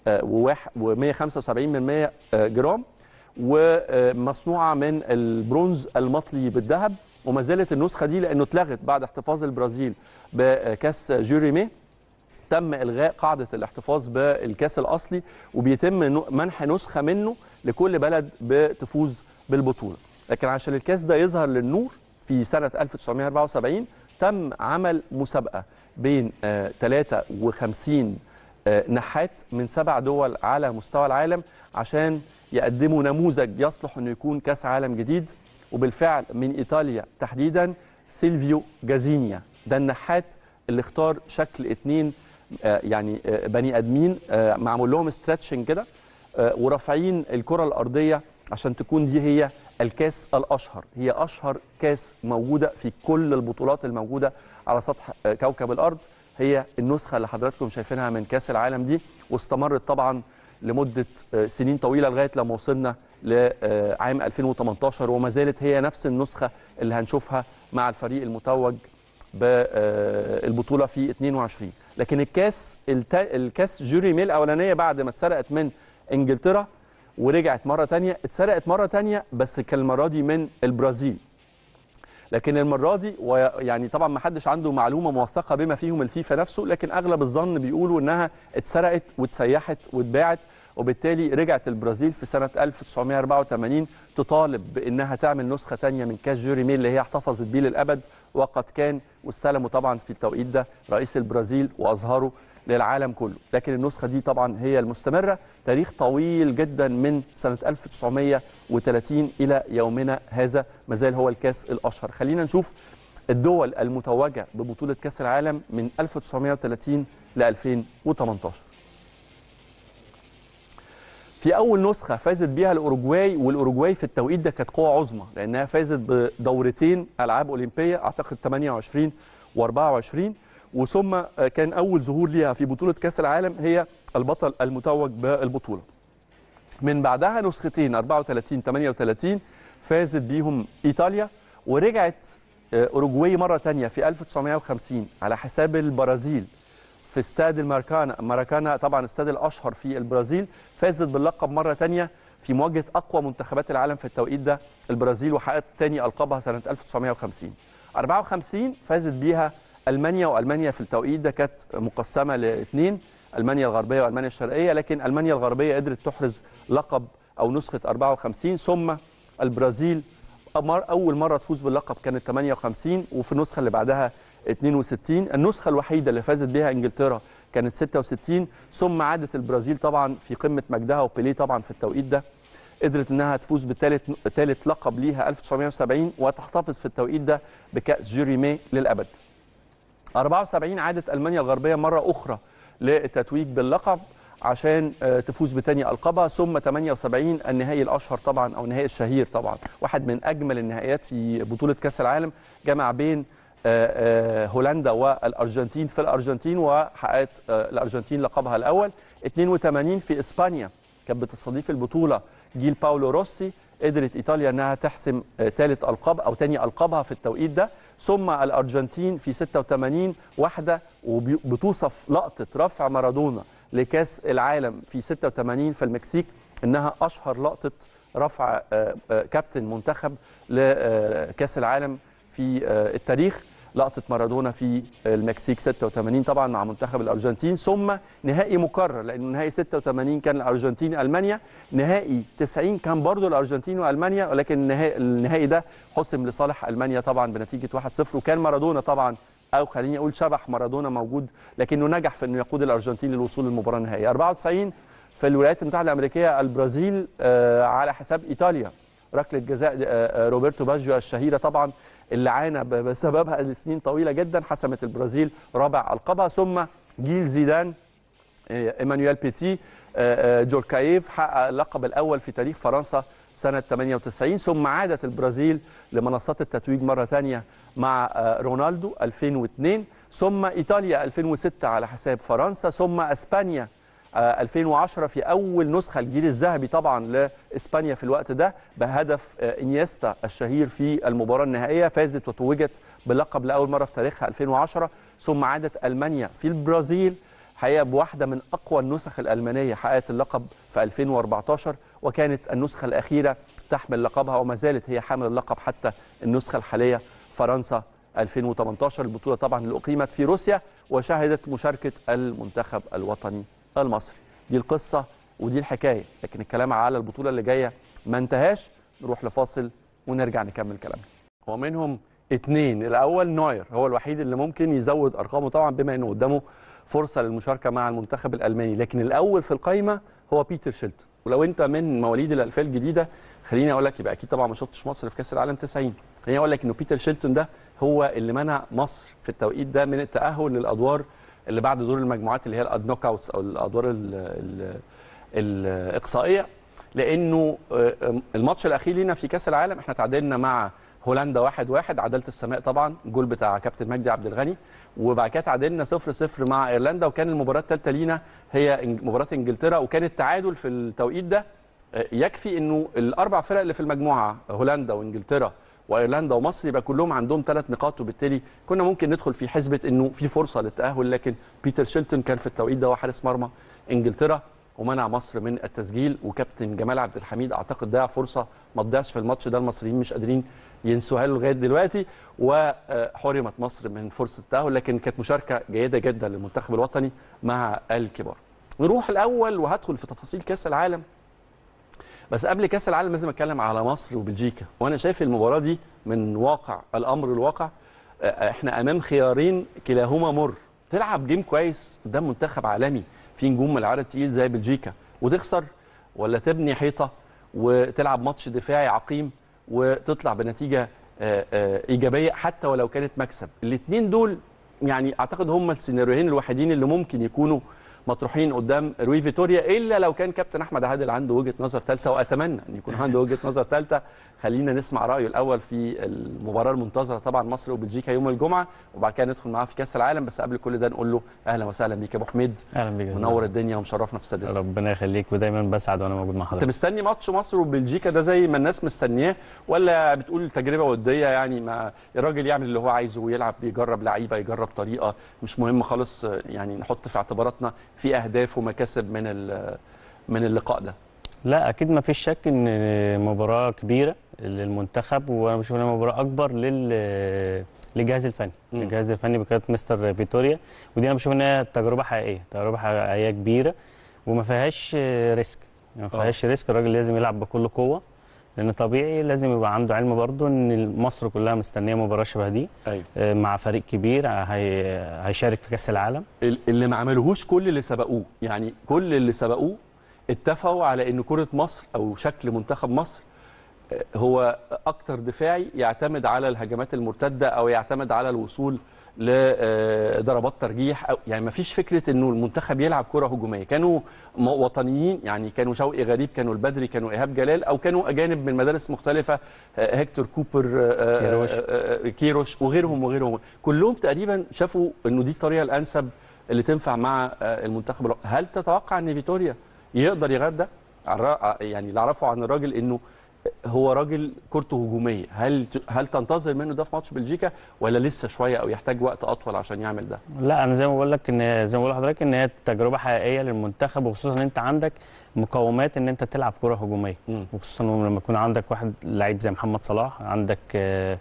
و175 من 100 جرام ومصنوعه من البرونز المطلي بالذهب وما زالت النسخه دي لانه اتلغت بعد احتفاظ البرازيل بكاس جيريمي تم الغاء قاعده الاحتفاظ بالكاس الاصلي وبيتم نو- منح نسخه منه لكل بلد بتفوز بالبطوله لكن عشان الكاس ده يظهر للنور في سنه 1974 تم عمل مسابقه بين آه، 53 آه، نحات من سبع دول على مستوى العالم عشان يقدموا نموذج يصلح انه يكون كاس عالم جديد وبالفعل من ايطاليا تحديدا سيلفيو جازينيا ده النحات اللي اختار شكل اتنين آه، يعني آه، بني ادمين آه، معمول لهم ستريتشنج كده آه، ورافعين الكره الارضيه عشان تكون دي هي الكاس الاشهر هي اشهر كاس موجوده في كل البطولات الموجوده على سطح آه، كوكب الارض هي النسخه اللي حضراتكم شايفينها من كاس العالم دي واستمرت طبعا لمده آه، سنين طويله لغايه لما وصلنا لعام 2018 وما زالت هي نفس النسخه اللي هنشوفها مع الفريق المتوج بالبطوله في 22 لكن الكاس التا... الكاس جوري ميل الاولانيه بعد ما اتسرقت من انجلترا ورجعت مره تانية اتسرقت مره تانية بس كان المره دي من البرازيل لكن المره دي ويعني طبعا ما حدش عنده معلومه موثقه بما فيهم الفيفا نفسه لكن اغلب الظن بيقولوا انها اتسرقت واتسيحت واتباعت وبالتالي رجعت البرازيل في سنه 1984 تطالب بانها تعمل نسخه تانية من كاس جوري ميل اللي هي احتفظت بيه للابد وقد كان واستلموا طبعا في التوقيت ده رئيس البرازيل واظهره للعالم كله لكن النسخه دي طبعا هي المستمره تاريخ طويل جدا من سنه 1930 الى يومنا هذا ما زال هو الكاس الاشهر خلينا نشوف الدول المتوجه ببطوله كاس العالم من 1930 ل 2018 في اول نسخه فازت بيها الاوروجواي والاوروجواي في التوقيت ده كانت قوه عظمى لانها فازت بدورتين العاب اولمبيه اعتقد 28 و24 وثم كان اول ظهور ليها في بطوله كاس العالم هي البطل المتوج بالبطوله من بعدها نسختين 34 38 فازت بيهم ايطاليا ورجعت اوروجواي مره ثانيه في 1950 على حساب البرازيل في استاد الماراكانا ماراكانا طبعا الاستاد الاشهر في البرازيل فازت باللقب مره ثانيه في مواجهه اقوى منتخبات العالم في التوقيت ده البرازيل وحققت ثاني القابها سنه 1950 54 فازت بيها المانيا والمانيا في التوقيت ده كانت مقسمه لاثنين المانيا الغربيه والمانيا الشرقيه لكن المانيا الغربيه قدرت تحرز لقب او نسخه 54 ثم البرازيل اول مره تفوز باللقب كانت 58 وفي النسخه اللي بعدها 62 النسخه الوحيده اللي فازت بها انجلترا كانت 66 ثم عادت البرازيل طبعا في قمه مجدها وبيليه طبعا في التوقيت ده قدرت انها تفوز بثالث ثالث لقب ليها 1970 وتحتفظ في التوقيت ده بكاس جيريمي للابد 74 عادت المانيا الغربيه مره اخرى للتتويج باللقب عشان آه، تفوز بتاني القابها ثم 78 النهائي الاشهر طبعا او النهائي الشهير طبعا واحد من اجمل النهائيات في بطوله كاس العالم جمع بين آه، آه، هولندا والارجنتين في الارجنتين وحققت آه، الارجنتين لقبها الاول 82 في اسبانيا كانت بتستضيف البطوله جيل باولو روسي قدرت ايطاليا انها تحسم ثالث القاب او ثاني القابها في التوقيت ده ثم الارجنتين في 86 واحده وبتوصف لقطه رفع مارادونا لكاس العالم في 86 في المكسيك انها اشهر لقطه رفع آه، آه، كابتن منتخب لكاس العالم في آه، التاريخ لقطه مارادونا في المكسيك 86 طبعا مع منتخب الارجنتين ثم نهائي مكرر لانه نهائي 86 كان الارجنتين المانيا نهائي 90 كان برضه الارجنتين والمانيا ولكن النهائي, النهائي ده حسم لصالح المانيا طبعا بنتيجه 1-0 وكان مارادونا طبعا او خليني اقول شبح مارادونا موجود لكنه نجح في انه يقود الارجنتين للوصول للمباراه النهائيه 94 في الولايات المتحده الامريكيه البرازيل آه، على حساب ايطاليا ركله جزاء آه، آه، روبرتو باجيو الشهيره طبعا اللي عانى ب- بسببها لسنين طويله جدا حسمت البرازيل رابع القابها ثم جيل زيدان آه، ايمانويل بيتي آه، آه، جوركايف حقق اللقب الاول في تاريخ فرنسا سنه 98 ثم عادت البرازيل لمنصات التتويج مره ثانيه مع آه، رونالدو 2002 ثم ايطاليا 2006 على حساب فرنسا ثم اسبانيا آه، 2010 في اول نسخه الجيل الذهبي طبعا لاسبانيا في الوقت ده بهدف آه، انيستا الشهير في المباراه النهائيه فازت وتوجت باللقب لاول مره في تاريخها 2010 ثم عادت المانيا في البرازيل حقيقه بواحده من اقوى النسخ الالمانيه حققت اللقب في 2014 وكانت النسخه الاخيره تحمل لقبها وما زالت هي حامل اللقب حتى النسخه الحاليه فرنسا 2018 البطوله طبعا اللي اقيمت في روسيا وشهدت مشاركه المنتخب الوطني المصري دي القصه ودي الحكايه لكن الكلام على البطوله اللي جايه ما انتهاش نروح لفاصل ونرجع نكمل كلامنا ومنهم اثنين الاول نوير هو الوحيد اللي ممكن يزود ارقامه طبعا بما انه قدامه فرصه للمشاركه مع المنتخب الالماني لكن الاول في القائمه هو بيتر شيلتون ولو انت من مواليد الالفيه الجديده خليني اقول لك يبقى اكيد طبعا ما شفتش مصر في كاس العالم 90 خليني اقول لك انه بيتر شيلتون ده هو اللي منع مصر في التوقيت ده من التاهل للادوار اللي بعد دور المجموعات اللي هي النوك اوتس او الادوار ال ال الاقصائيه لانه آه، الماتش الاخير لينا في كاس العالم احنا تعادلنا مع هولندا واحد واحد عداله السماء طبعا الجول بتاع كابتن مجدي عبد الغني وبعد كده تعادلنا 0 0 مع ايرلندا وكان المباراه الثالثه لينا هي إنج- مباراه انجلترا وكان التعادل في التوقيت ده آه، يكفي انه الاربع فرق اللي في المجموعه هولندا وانجلترا وايرلندا ومصر يبقى كلهم عندهم ثلاث نقاط وبالتالي كنا ممكن ندخل في حسبه انه في فرصه للتاهل لكن بيتر شيلتون كان في التوقيت ده هو حارس مرمى انجلترا ومنع مصر من التسجيل وكابتن جمال عبد الحميد اعتقد ضيع فرصه ما تضيعش في الماتش ده المصريين مش قادرين ينسوها له لغايه دلوقتي وحرمت مصر من فرصه التاهل لكن كانت مشاركه جيده جدا للمنتخب الوطني مع الكبار. نروح الاول وهدخل في تفاصيل كاس العالم بس قبل كاس العالم لازم اتكلم على مصر وبلجيكا وانا شايف المباراه دي من واقع الامر الواقع آه، احنا امام خيارين كلاهما مر تلعب جيم كويس قدام منتخب عالمي فيه نجوم من العيار التقيل زي بلجيكا وتخسر ولا تبني حيطه وتلعب ماتش دفاعي عقيم وتطلع بنتيجه آه، آه، ايجابيه حتى ولو كانت مكسب الاثنين دول يعني اعتقد هم السيناريوهين الوحيدين اللي ممكن يكونوا مطروحين قدام روي فيتوريا الا لو كان كابتن احمد عادل عنده وجهه نظر ثالثه واتمنى ان يكون عنده وجهه نظر ثالثه خلينا نسمع رايه الاول في المباراه المنتظره طبعا مصر وبلجيكا يوم الجمعه وبعد كده ندخل معاه في كاس العالم بس قبل كل ده نقول له اهلا وسهلا بيك يا ابو حميد اهلا بيك يا أستاذ. منور الدنيا ومشرفنا في السادسه ربنا يخليك ودايما بسعد وانا موجود مع انت حضرتك مستني ماتش مصر وبلجيكا ده زي ما الناس مستنياه ولا بتقول تجربه وديه يعني ما الراجل يعمل اللي هو عايزه ويلعب بيجرب لعيبه يجرب طريقه مش مهم خالص يعني نحط في اعتباراتنا في اهداف ومكاسب من ال- من اللقاء ده لا اكيد ما فيش شك ان مباراه كبيره للمنتخب وانا بشوف انها مباراه اكبر لل للجهاز الفني مم. الجهاز الفني بقياده مستر فيتوريا ودي انا بشوف انها تجربه حقيقيه تجربه حقيقيه كبيره وما فيهاش ريسك يعني ما آه. فيهاش ريسك الراجل لازم يلعب بكل قوه لان طبيعي لازم يبقى عنده علم برضه ان مصر كلها مستنيه مباراه شبه دي ايوه آه، مع فريق كبير هي... هيشارك في كاس العالم اللي ما عملوهوش كل اللي سبقوه يعني كل اللي سبقوه اتفقوا على ان كره مصر او شكل منتخب مصر آه، هو اكتر دفاعي يعتمد على الهجمات المرتده او يعتمد على الوصول لضربات ترجيح أو يعني ما فيش فكره انه المنتخب يلعب كره هجوميه كانوا م- وطنيين يعني كانوا شوقي غريب كانوا البدري كانوا ايهاب جلال او كانوا اجانب من مدارس مختلفه آه، هيكتور كوبر آه، كيروش. آه، آه، كيروش وغيرهم وغيرهم كلهم تقريبا شافوا انه دي الطريقه الانسب اللي تنفع مع آه، المنتخب الو- هل تتوقع ان فيتوريا يقدر يغير ده الر- يعني اللي اعرفه عن الراجل انه هو راجل كورته هجوميه هل ت- هل تنتظر منه ده في ماتش بلجيكا ولا لسه شويه او يحتاج وقت اطول عشان يعمل ده لا انا زي ما بقول لك ان زي ما بقول لحضرتك ان هي تجربه حقيقيه للمنتخب وخصوصا ان انت عندك مقومات ان انت تلعب كره هجوميه مم. وخصوصا لما يكون عندك واحد لعيب زي محمد صلاح عندك آه،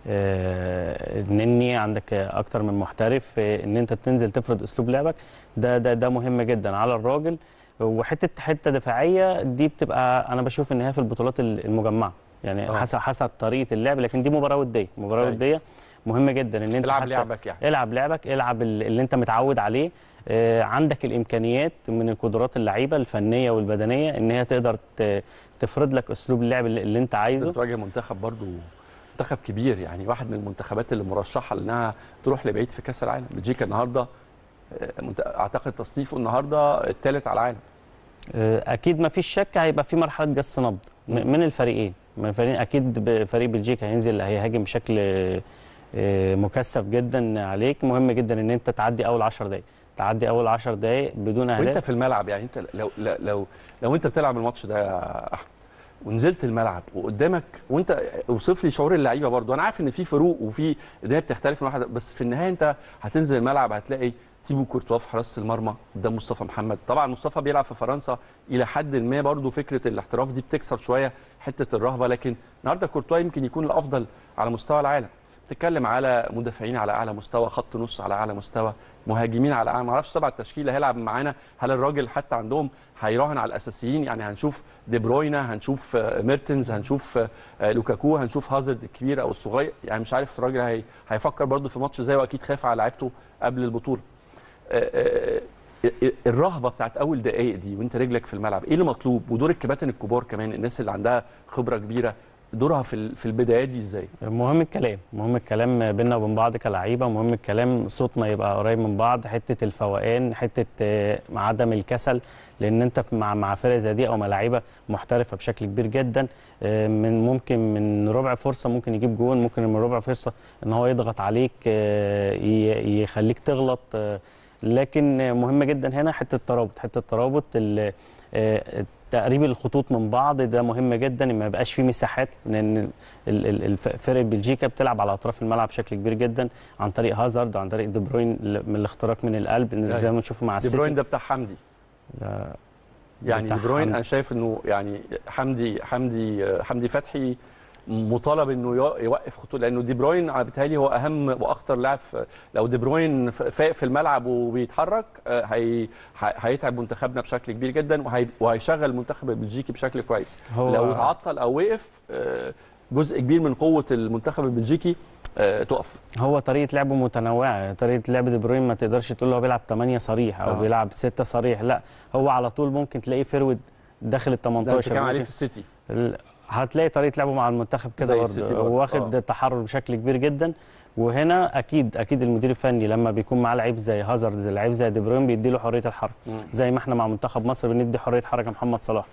آه، النني عندك آه، اكتر من محترف آه، ان انت تنزل تفرض اسلوب لعبك ده ده ده مهم جدا على الراجل وحته حته دفاعيه دي بتبقى انا بشوف ان هي في البطولات المجمعه يعني آه. حسب حسب طريقه اللعب لكن دي مباراه وديه مباراه أيوة. وديه مهمه جدا ان انت العب حتى- لعبك يعني العب لعبك العب ال- اللي انت متعود عليه آه، عندك الامكانيات من القدرات اللعيبه الفنيه والبدنيه ان هي تقدر ت- تفرض لك اسلوب اللعب اللي, اللي انت عايزه عايزه بتواجه منتخب برضو منتخب كبير يعني واحد من المنتخبات اللي مرشحه لانها تروح لبعيد في كاس العالم بلجيكا النهارده آه، منت- اعتقد تصنيفه النهارده الثالث على العالم آه، اكيد ما فيش شك هيبقى في مرحله جس نبض م- مم. من الفريقين من الفريقين اكيد ب- فريق بلجيكا هينزل هيهاجم بشكل آه، مكثف جدا عليك مهم جدا ان انت تعدي اول 10 دقائق تعدي اول 10 دقائق بدون وانت اهداف في الملعب يعني انت لو لو لو, لو انت بتلعب الماتش ده يا احمد ونزلت الملعب وقدامك وانت اوصف لي شعور اللعيبه برضو انا عارف ان في فروق وفي الدنيا بتختلف من واحد بس في النهايه انت هتنزل الملعب هتلاقي تيبو كورتوا في حراسه المرمى قدام مصطفى محمد طبعا مصطفى بيلعب في فرنسا الى حد ما برضو فكره الاحتراف دي بتكسر شويه حته الرهبه لكن النهارده كورتوا يمكن يكون الافضل على مستوى العالم تتكلم على مدافعين على اعلى مستوى خط نص على اعلى مستوى مهاجمين على اعلى ما اعرفش طبعا التشكيله هيلعب معانا هل الراجل حتى عندهم هيراهن على الاساسيين يعني هنشوف دي بروينا هنشوف آه، ميرتنز هنشوف آه، لوكاكو هنشوف هازارد الكبير او الصغير يعني مش عارف الراجل هي هيفكر برضه في ماتش زي واكيد خايف على لعيبته قبل البطوله آه، آه، آه، الرهبه بتاعت اول دقائق دي وانت رجلك في الملعب ايه اللي مطلوب ودور الكباتن الكبار كمان الناس اللي عندها خبره كبيره دورها في ال- في البدايات دي ازاي مهم الكلام مهم الكلام بيننا وبين بعض كلعيبه مهم الكلام صوتنا يبقى قريب من بعض حته الفوقان حته آه، عدم الكسل لان انت في- مع مع فرق زي دي او مع لعيبه محترفه بشكل كبير جدا آه، من ممكن من ربع فرصه ممكن يجيب جون ممكن من ربع فرصه ان هو يضغط عليك آه، ي- يخليك تغلط آه، لكن آه، مهم جدا هنا حته الترابط حته الترابط ال- آه، تقريب الخطوط من بعض ده مهم جدا ان ما يبقاش فيه مساحات لان ال- ال- الف- فرق بلجيكا بتلعب على اطراف الملعب بشكل كبير جدا عن طريق هازارد عن طريق دي بروين ل- من الاختراق من القلب زي ما نشوفه مع دي السيتي بروين ده بتاع حمدي ده يعني بتاع دي بروين حمدي. انا شايف انه يعني حمدي حمدي حمدي فتحي مطالب انه يو- يوقف خطوط لانه دي بروين بالتالي هو اهم واخطر لاعب في- لو دي بروين ف- فايق في الملعب وبيتحرك آه، هي هي- هيتعب منتخبنا بشكل كبير جدا وهي- وهيشغل المنتخب البلجيكي بشكل كويس هو لو اتعطل او وقف آه، جزء كبير من قوه المنتخب البلجيكي آه، تقف هو طريقه لعبه متنوعه طريقه لعب دي بروين ما تقدرش تقول له هو بيلعب 8 صريح او آه. بيلعب 6 صريح لا هو على طول ممكن تلاقيه فرود داخل ال ده انت 18 كان عليه ممكن- في السيتي ال- هتلاقي طريقه لعبه مع المنتخب زي كده السيتي برضه برضه. واخد آه. تحرر بشكل كبير جدا وهنا اكيد اكيد المدير الفني لما بيكون معاه لعيب زي هازارد زي لعيب زي دي بروين بيدي له حريه الحركه مم. زي ما احنا مع منتخب مصر بندي حريه حركه محمد صلاح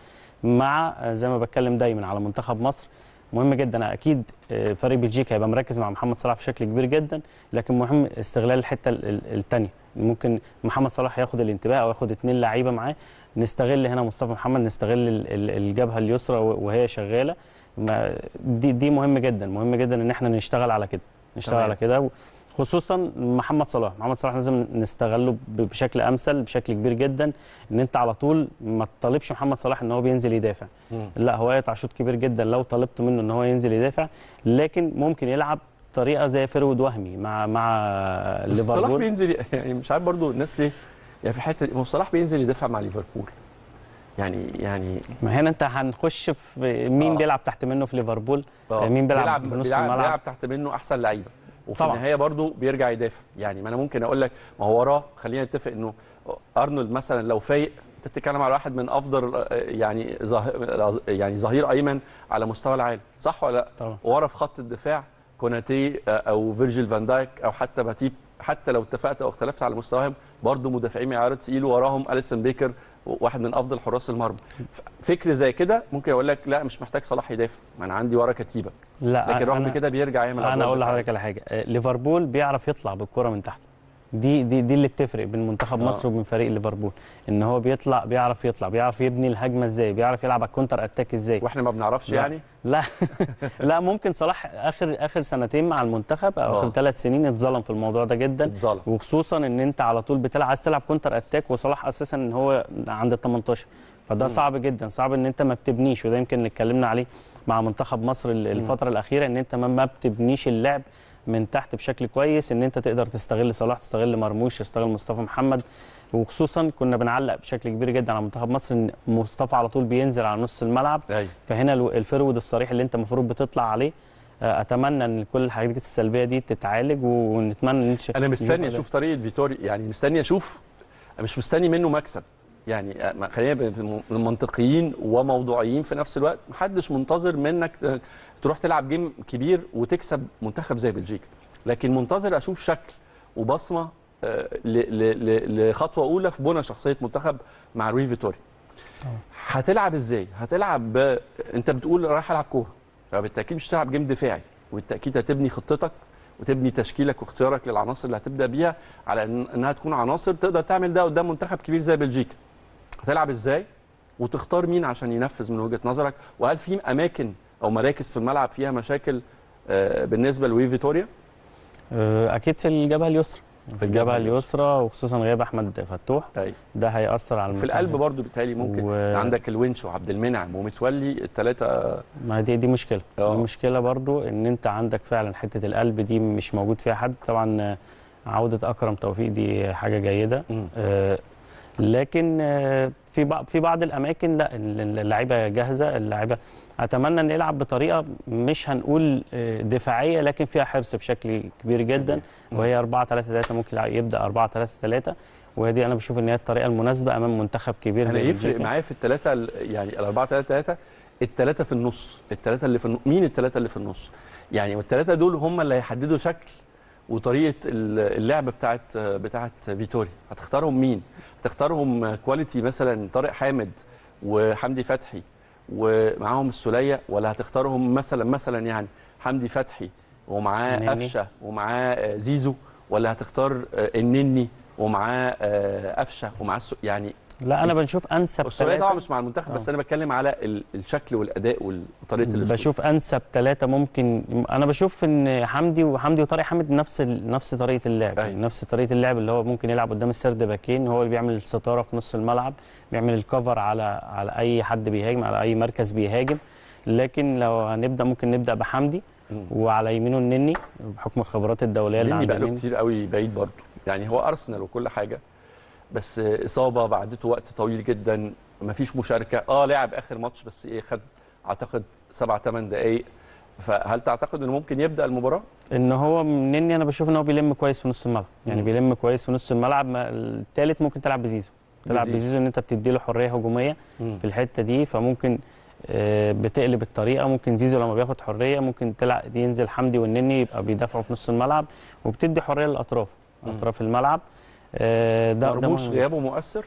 مع آه، زي ما بتكلم دايما على منتخب مصر مهم جدا اكيد آه، فريق بلجيكا هيبقى مركز مع محمد صلاح بشكل كبير جدا لكن مهم استغلال الحته الثانيه ممكن محمد صلاح ياخد الانتباه او ياخد اثنين لعيبه معاه نستغل هنا مصطفى محمد نستغل ال- ال- الجبهه اليسرى وهي شغاله ما- دي دي مهم جدا مهم جدا ان احنا نشتغل على كده نشتغل تمام. على كده خصوصا محمد صلاح محمد صلاح لازم نستغله ب- بشكل امثل بشكل كبير جدا ان انت على طول ما تطالبش محمد صلاح ان هو بينزل يدافع مم. لا هو يقطع شوط كبير جدا لو طلبت منه ان هو ينزل يدافع لكن ممكن يلعب طريقه زي فرود وهمي مع مع بس صلاح ليفربول بينزل يعني مش عارف برضو الناس ليه يعني في حته هو صلاح بينزل يدافع مع ليفربول يعني يعني ما هنا انت هنخش في مين آه. بيلعب تحت منه في ليفربول آه، مين بيلعب في نص بيلعب, الملعب بيلعب تحت منه احسن لعيبه وفي طبعاً. النهايه برضو بيرجع يدافع يعني ما انا ممكن اقول لك ما هو وراه خلينا نتفق انه ارنولد مثلا لو فايق انت بتتكلم على واحد من افضل آه، يعني ظاهر يعني ظهير ايمن على مستوى العالم صح ولا لا طبعا ورا في خط الدفاع كوناتي آه، او فيرجيل فان دايك او حتى ماتيب حتى لو اتفقت او اختلفت على مستواهم برضه مدافعين معيار تقيل وراهم اليسون بيكر واحد من افضل حراس المرمى ف- فكر زي كده ممكن اقول لك لا مش محتاج صلاح يدافع ما انا عندي ورا كتيبه لا لكن رغم أنا- كده بيرجع يعمل انا أدوار اقول دفاعية. لحضرتك على حاجه آه، ليفربول بيعرف يطلع بالكره من تحت دي دي دي اللي بتفرق بين منتخب آه. مصر وبين فريق ليفربول ان هو بيطلع بيعرف يطلع بيعرف يبني الهجمه ازاي بيعرف يلعب على الكونتر اتاك ازاي واحنا ما بنعرفش لا. يعني لا لا ممكن صلاح اخر اخر سنتين مع المنتخب او اخر آه. ثلاث سنين اتظلم في الموضوع ده جدا اتظلم وخصوصا ان انت على طول بتلعب عايز تلعب كونتر اتاك وصلاح اساسا ان هو عند ال 18 فده صعب جدا صعب ان انت ما بتبنيش وده يمكن اللي اتكلمنا عليه مع منتخب مصر ال- الفتره الاخيره ان انت ما- ما بتبنيش اللعب من تحت بشكل كويس ان انت تقدر تستغل صلاح تستغل مرموش تستغل مصطفى محمد وخصوصا كنا بنعلق بشكل كبير جدا على منتخب مصر ان مصطفى على طول بينزل على نص الملعب ايوه فهنا الو- الفرود الصريح اللي انت المفروض بتطلع عليه آه، اتمنى ان كل الحاجات السلبيه دي تتعالج ونتمنى ان نش- انا مستني نشوف اشوف طريقه فيتوري يعني مستني اشوف مش مستني منه مكسب يعني آه، ما- خلينا ب- منطقيين وموضوعيين في نفس الوقت محدش منتظر منك ت- تروح تلعب جيم كبير وتكسب منتخب زي بلجيكا لكن منتظر اشوف شكل وبصمه آه، ل- ل- ل- لخطوه اولى في بنى شخصيه منتخب مع روي فيتوري هتلعب ازاي هتلعب ب... انت بتقول رايح العب كوره فبالتاكيد مش هتلعب جيم دفاعي وبالتاكيد هتبني خطتك وتبني تشكيلك واختيارك للعناصر اللي هتبدا بيها على إن- انها تكون عناصر تقدر تعمل ده قدام منتخب كبير زي بلجيكا هتلعب ازاي وتختار مين عشان ينفذ من وجهه نظرك وهل في اماكن او مراكز في الملعب فيها مشاكل آه، بالنسبه لوي فيتوريا آه، اكيد في الجبهه اليسرى في الجبهه اليسرى وخصوصا غياب احمد فتوح أيوة. ده هياثر على في المنتخب. القلب برضو بالتالي ممكن و- عندك الونش وعبد المنعم ومتولي الثلاثه ما دي دي مشكله آه. دي مشكله برضو ان انت عندك فعلا حته القلب دي مش موجود فيها حد طبعا آه، عوده اكرم توفيق دي حاجه جيده آه، لكن آه، في بعض في بعض الاماكن لا ال- اللعيبه جاهزه اللعيبه اتمنى ان يلعب بطريقه مش هنقول آه، دفاعيه لكن فيها حرص بشكل كبير جدا وهي 4 3 3 ممكن يبدا 4 3 3 وهي انا بشوف ان هي الطريقه المناسبه امام منتخب كبير انا زي يفرق بلجيكا. معايا في الثلاثه يعني الاربعه ثلاثه ثلاثه الثلاثه في النص الثلاثه اللي في النص مين الثلاثه اللي في النص يعني والثلاثه دول هم اللي هيحددوا شكل وطريقه ال- اللعب بتاعت بتاعت فيتوري هتختارهم مين هتختارهم كواليتي مثلا طارق حامد وحمدي فتحي ومعاهم السوليه ولا هتختارهم مثلا مثلا يعني حمدي فتحي ومعاه النني. قفشه ومعاه آه، زيزو ولا هتختار آه، النني ومعاه آه، قفشه ومعاه السو- يعني لا انا بنشوف انسب السوليه طبعا ثلاثه مش مع المنتخب بس آه. انا بتكلم على ال- الشكل والاداء وال- وطريقه الاسلوب بشوف انسب ثلاثه ممكن انا بشوف ان حمدي وحمدي وطارق حامد نفس ال... نفس طريقه اللعب أيوة. يعني نفس طريقه اللعب اللي هو ممكن يلعب قدام السرد باكين هو اللي بيعمل الستاره في نص الملعب بيعمل الكفر على على اي حد بيهاجم على اي مركز بيهاجم لكن لو هنبدا ممكن نبدا بحمدي مم. وعلى يمينه النني بحكم الخبرات الدوليه اللي لاني عند بقى له النني كتير قوي بعيد برضه يعني هو ارسنال وكل حاجه بس اصابه بعدته وقت طويل جدا مفيش مشاركه اه لعب اخر ماتش بس ايه خد اعتقد سبع ثمان دقائق فهل تعتقد انه ممكن يبدا المباراه؟ ان هو منني انا بشوف ان هو بيلم كويس في نص الملعب يعني مم. بيلم كويس في نص الملعب ما- التالت ممكن تلعب بزيزو تلعب بزيزو. بزيزو ان انت بتدي له حريه هجوميه في الحته دي فممكن آه، بتقلب الطريقه ممكن زيزو لما بياخد حريه ممكن تلعب ينزل حمدي والنني يبقى بيدافعوا في نص الملعب وبتدي حريه للاطراف مم. اطراف الملعب آه، ده ده مرموش مهم. غيابه مؤثر؟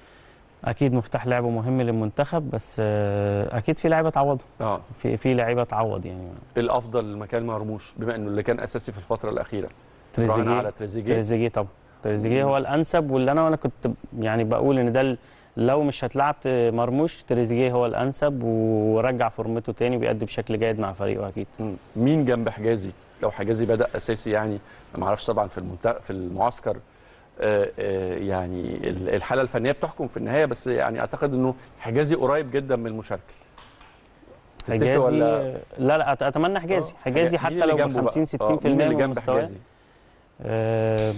اكيد مفتاح لعبه مهم للمنتخب بس آه، اكيد في لعيبه تعوضه اه في في لعيبه تعوض يعني الافضل مكان مرموش بما انه اللي كان اساسي في الفتره الاخيره راهن تريزيجيه على تريزيجيه تريزيجيه طبعا تريزيجيه هو الانسب واللي انا وانا كنت يعني بقول ان ده ال- لو مش هتلعب ت- مرموش تريزيجيه هو الانسب ورجع فورمته تاني بيأدي بشكل جيد مع فريقه اكيد مم. مين جنب حجازي لو حجازي بدا اساسي يعني ما اعرفش طبعا في المنت... في المعسكر آه، آه، يعني ال- الحاله الفنيه بتحكم في النهايه بس يعني اعتقد انه حجازي قريب جدا من المشاركه تتفق حجازي ولا- لا لا أت- اتمنى حجازي آه، حجازي مين حتى اللي لو ب جنبه بقى؟ 50 60% آه، مين اللي من جنب مستواه حجازي آه،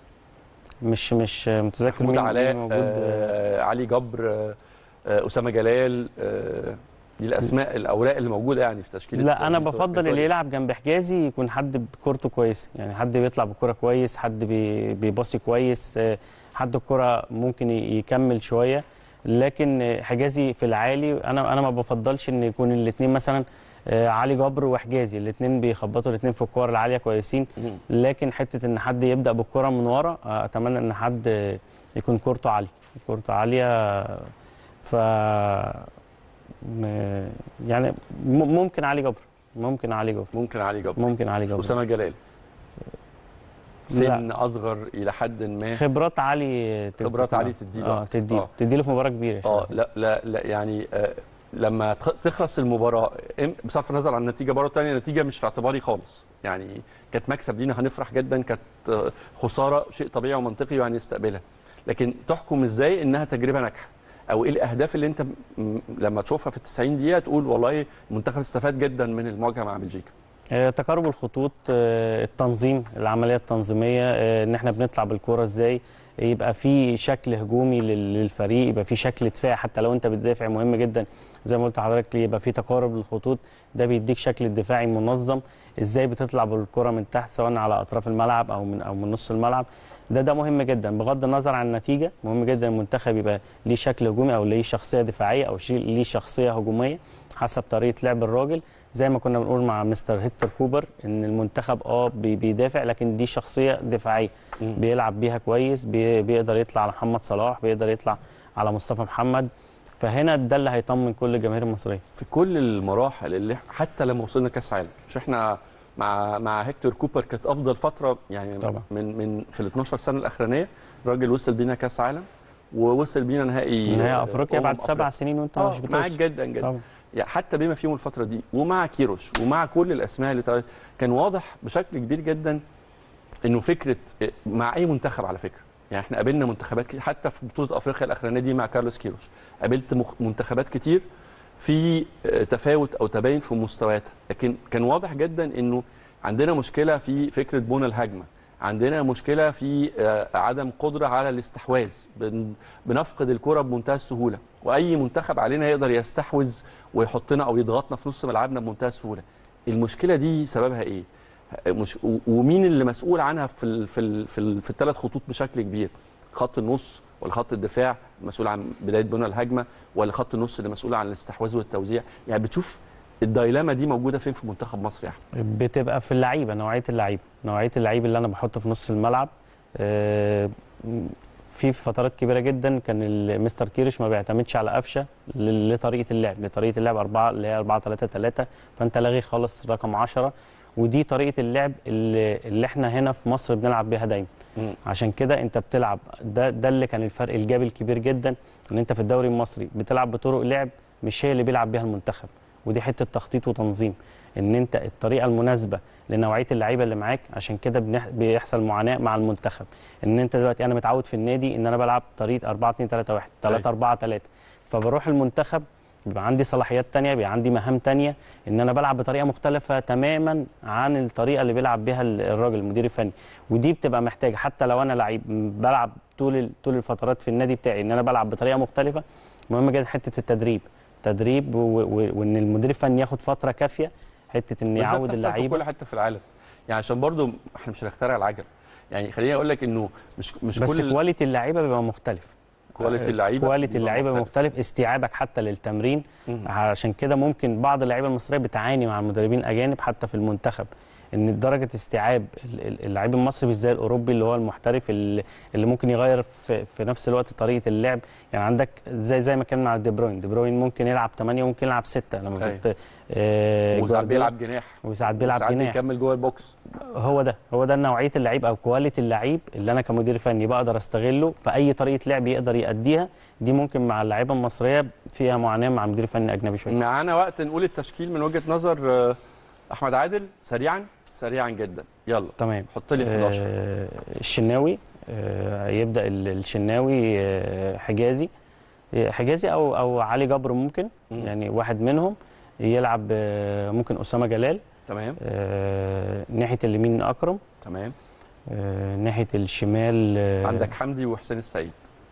مش مش متذكر محمود مين علاء مين موجود آه، آه علي جبر آه آه اسامه جلال آه دي الاسماء الاوراق اللي موجوده يعني في تشكيله لا انا فيتو- بفضل اللي فيتوريا. يلعب جنب حجازي يكون حد بكورته كويسه يعني حد بيطلع بكوره كويس حد بي- بيباصي كويس آه، حد الكوره ممكن ي- يكمل شويه لكن آه، حجازي في العالي انا انا ما بفضلش ان يكون الاثنين مثلا آه، علي جبر وحجازي الاثنين بيخبطوا الاثنين في الكور العاليه كويسين مم. لكن حته ان حد يبدا بالكره من ورا آه، اتمنى ان حد آه، يكون كورته عاليه كورته عاليه ف م- يعني م- ممكن علي جبر ممكن علي جبر ممكن علي جبر ممكن علي جبر اسامه جلال سن اصغر الى حد ما خبرات عالي تت- خبرات عالي تديله. اه تديله آه. تديله في مباراه كبيره اه شايف. لا لا لا يعني آه لما تخ- تخلص المباراه إم- بصرف النظر عن النتيجه مره ثانيه النتيجه مش في اعتباري خالص يعني كانت مكسب لينا هنفرح جدا كانت آه، خساره شيء طبيعي ومنطقي وهنستقبلها لكن تحكم ازاي انها تجربه ناجحه او ايه الاهداف اللي انت م- لما تشوفها في ال 90 دقيقه تقول والله المنتخب استفاد جدا من المواجهه مع بلجيكا آه، تقارب الخطوط آه، التنظيم العمليه التنظيميه آه، ان احنا بنطلع بالكوره ازاي يبقى في شكل هجومي لل- للفريق يبقى في شكل دفاع حتى لو انت بتدافع مهم جدا زي ما قلت لحضرتك يبقى في تقارب للخطوط ده بيديك شكل دفاعي منظم ازاي بتطلع بالكره من تحت سواء على اطراف الملعب او من او من نص الملعب ده ده مهم جدا بغض النظر عن النتيجه مهم جدا المنتخب يبقى ليه شكل هجومي او ليه شخصيه دفاعيه او شي- ليه شخصيه هجوميه حسب طريقه لعب الراجل زي ما كنا بنقول مع مستر هيكتور كوبر ان المنتخب اه بي- بيدافع لكن دي شخصيه دفاعيه مم. بيلعب بيها كويس بي- بيقدر يطلع على محمد صلاح بيقدر يطلع على مصطفى محمد فهنا ده اللي هيطمن كل الجماهير المصريه في كل المراحل اللي حتى لما وصلنا كاس عالم مش احنا مع مع هيكتور كوبر كانت افضل فتره يعني طبعا. من من في ال 12 سنه الاخرانيه الراجل وصل بينا كاس عالم ووصل بينا نهائي نهائي افريقيا أمم بعد سبع أفريقيا. سنين وانت اه مش معاك بتوصل جدا جدا طبعا يعني حتى بما فيهم الفتره دي ومع كيروش ومع كل الاسماء اللي طلعت كان واضح بشكل كبير جدا انه فكره مع اي منتخب على فكره يعني احنا قابلنا منتخبات كتير حتى في بطوله افريقيا الاخرانيه دي مع كارلوس كيروش قابلت مخ- منتخبات كتير في آه، تفاوت او تباين في مستوياتها لكن كان واضح جدا انه عندنا مشكله في فكره بنى الهجمه عندنا مشكله في آه، عدم قدره على الاستحواذ بن- بنفقد الكره بمنتهى السهوله واي منتخب علينا يقدر يستحوذ ويحطنا او يضغطنا في نص ملعبنا بمنتهى السهوله المشكله دي سببها ايه مش و- ومين اللي مسؤول عنها في ال في ال في, ال في الثلاث خطوط بشكل كبير خط النص ولا خط الدفاع مسؤول عن بدايه بناء الهجمه ولا خط النص اللي مسؤول عن الاستحواذ والتوزيع يعني بتشوف الدايلاما دي موجوده فين في منتخب مصر يا احمد بتبقى في اللعيبه نوعيه اللعيبه نوعيه اللعيب اللي انا بحطه في نص الملعب آه، في فترات كبيره جدا كان ال- مستر كيرش ما بيعتمدش على قفشه ل- لطريقه اللعب لطريقه اللعب 4 اللي هي 4 3 3 فانت لاغي خالص رقم 10 ودي طريقه اللعب اللي, اللي احنا هنا في مصر بنلعب بيها دايما مم. عشان كده انت بتلعب ده ده اللي كان الفرق الجاب الكبير جدا ان انت في الدوري المصري بتلعب بطرق لعب مش هي اللي بيلعب بيها المنتخب ودي حته تخطيط وتنظيم ان انت الطريقه المناسبه لنوعيه اللعيبه اللي معاك عشان كده بنح- بيحصل معاناه مع المنتخب ان انت دلوقتي انا متعود في النادي ان انا بلعب طريقه 4 2 3 1 3 4 3 فبروح المنتخب بيبقى عندي صلاحيات تانية بيبقى عندي مهام تانية ان انا بلعب بطريقه مختلفه تماما عن الطريقه اللي بيلعب بيها ال- الراجل المدير الفني ودي بتبقى محتاجه حتى لو انا لعيب بلعب طول ال- طول الفترات في النادي بتاعي ان انا بلعب بطريقه مختلفه مهم جدا حته التدريب تدريب و- و- وان المدير الفني ياخد فتره كافيه حته ان بس ده يعود بتحصل في اللعيبه كل حته في العالم يعني عشان برضو احنا مش هنخترع العجله يعني خليني اقول لك انه مش مش بس كل كواليتي اللعيبه بيبقى مختلف كواليتي اللعيبه كواليتي بيبقى اللعيبه مختلف. مختلف استيعابك حتى للتمرين مم. عشان كده ممكن بعض اللعيبه المصريه بتعاني مع المدربين الاجانب حتى في المنتخب ان درجه استيعاب ال- ال- اللعيب المصري مش زي الاوروبي اللي هو المحترف اللي اللي ممكن يغير في, في نفس الوقت طريقه اللعب يعني عندك زي زي ما كان مع دي بروين دي بروين ممكن يلعب 8 وممكن يلعب 6 لما أيوة. كنت آه وساعات جوارديولا بيلعب جناح وساعات بيلعب وساعات جناح بيكمل جوه البوكس هو ده هو ده نوعيه اللعيب او كواليتي اللعيب اللي انا كمدير فني بقدر استغله في اي طريقه لعب يقدر يأديها دي ممكن مع اللعيبه المصريه فيها معاناه مع مدير فني اجنبي شويه معانا وقت نقول التشكيل من وجهه نظر آه، احمد عادل سريعا سريعا جدا يلا تمام حط لي 11 آه الشناوي آه يبدا ال- الشناوي آه حجازي آه، حجازي او او علي جبر ممكن مم. يعني واحد منهم يلعب آه ممكن اسامه جلال تمام آه ناحيه اليمين اكرم تمام آه ناحيه الشمال آه عندك حمدي وحسين السعيد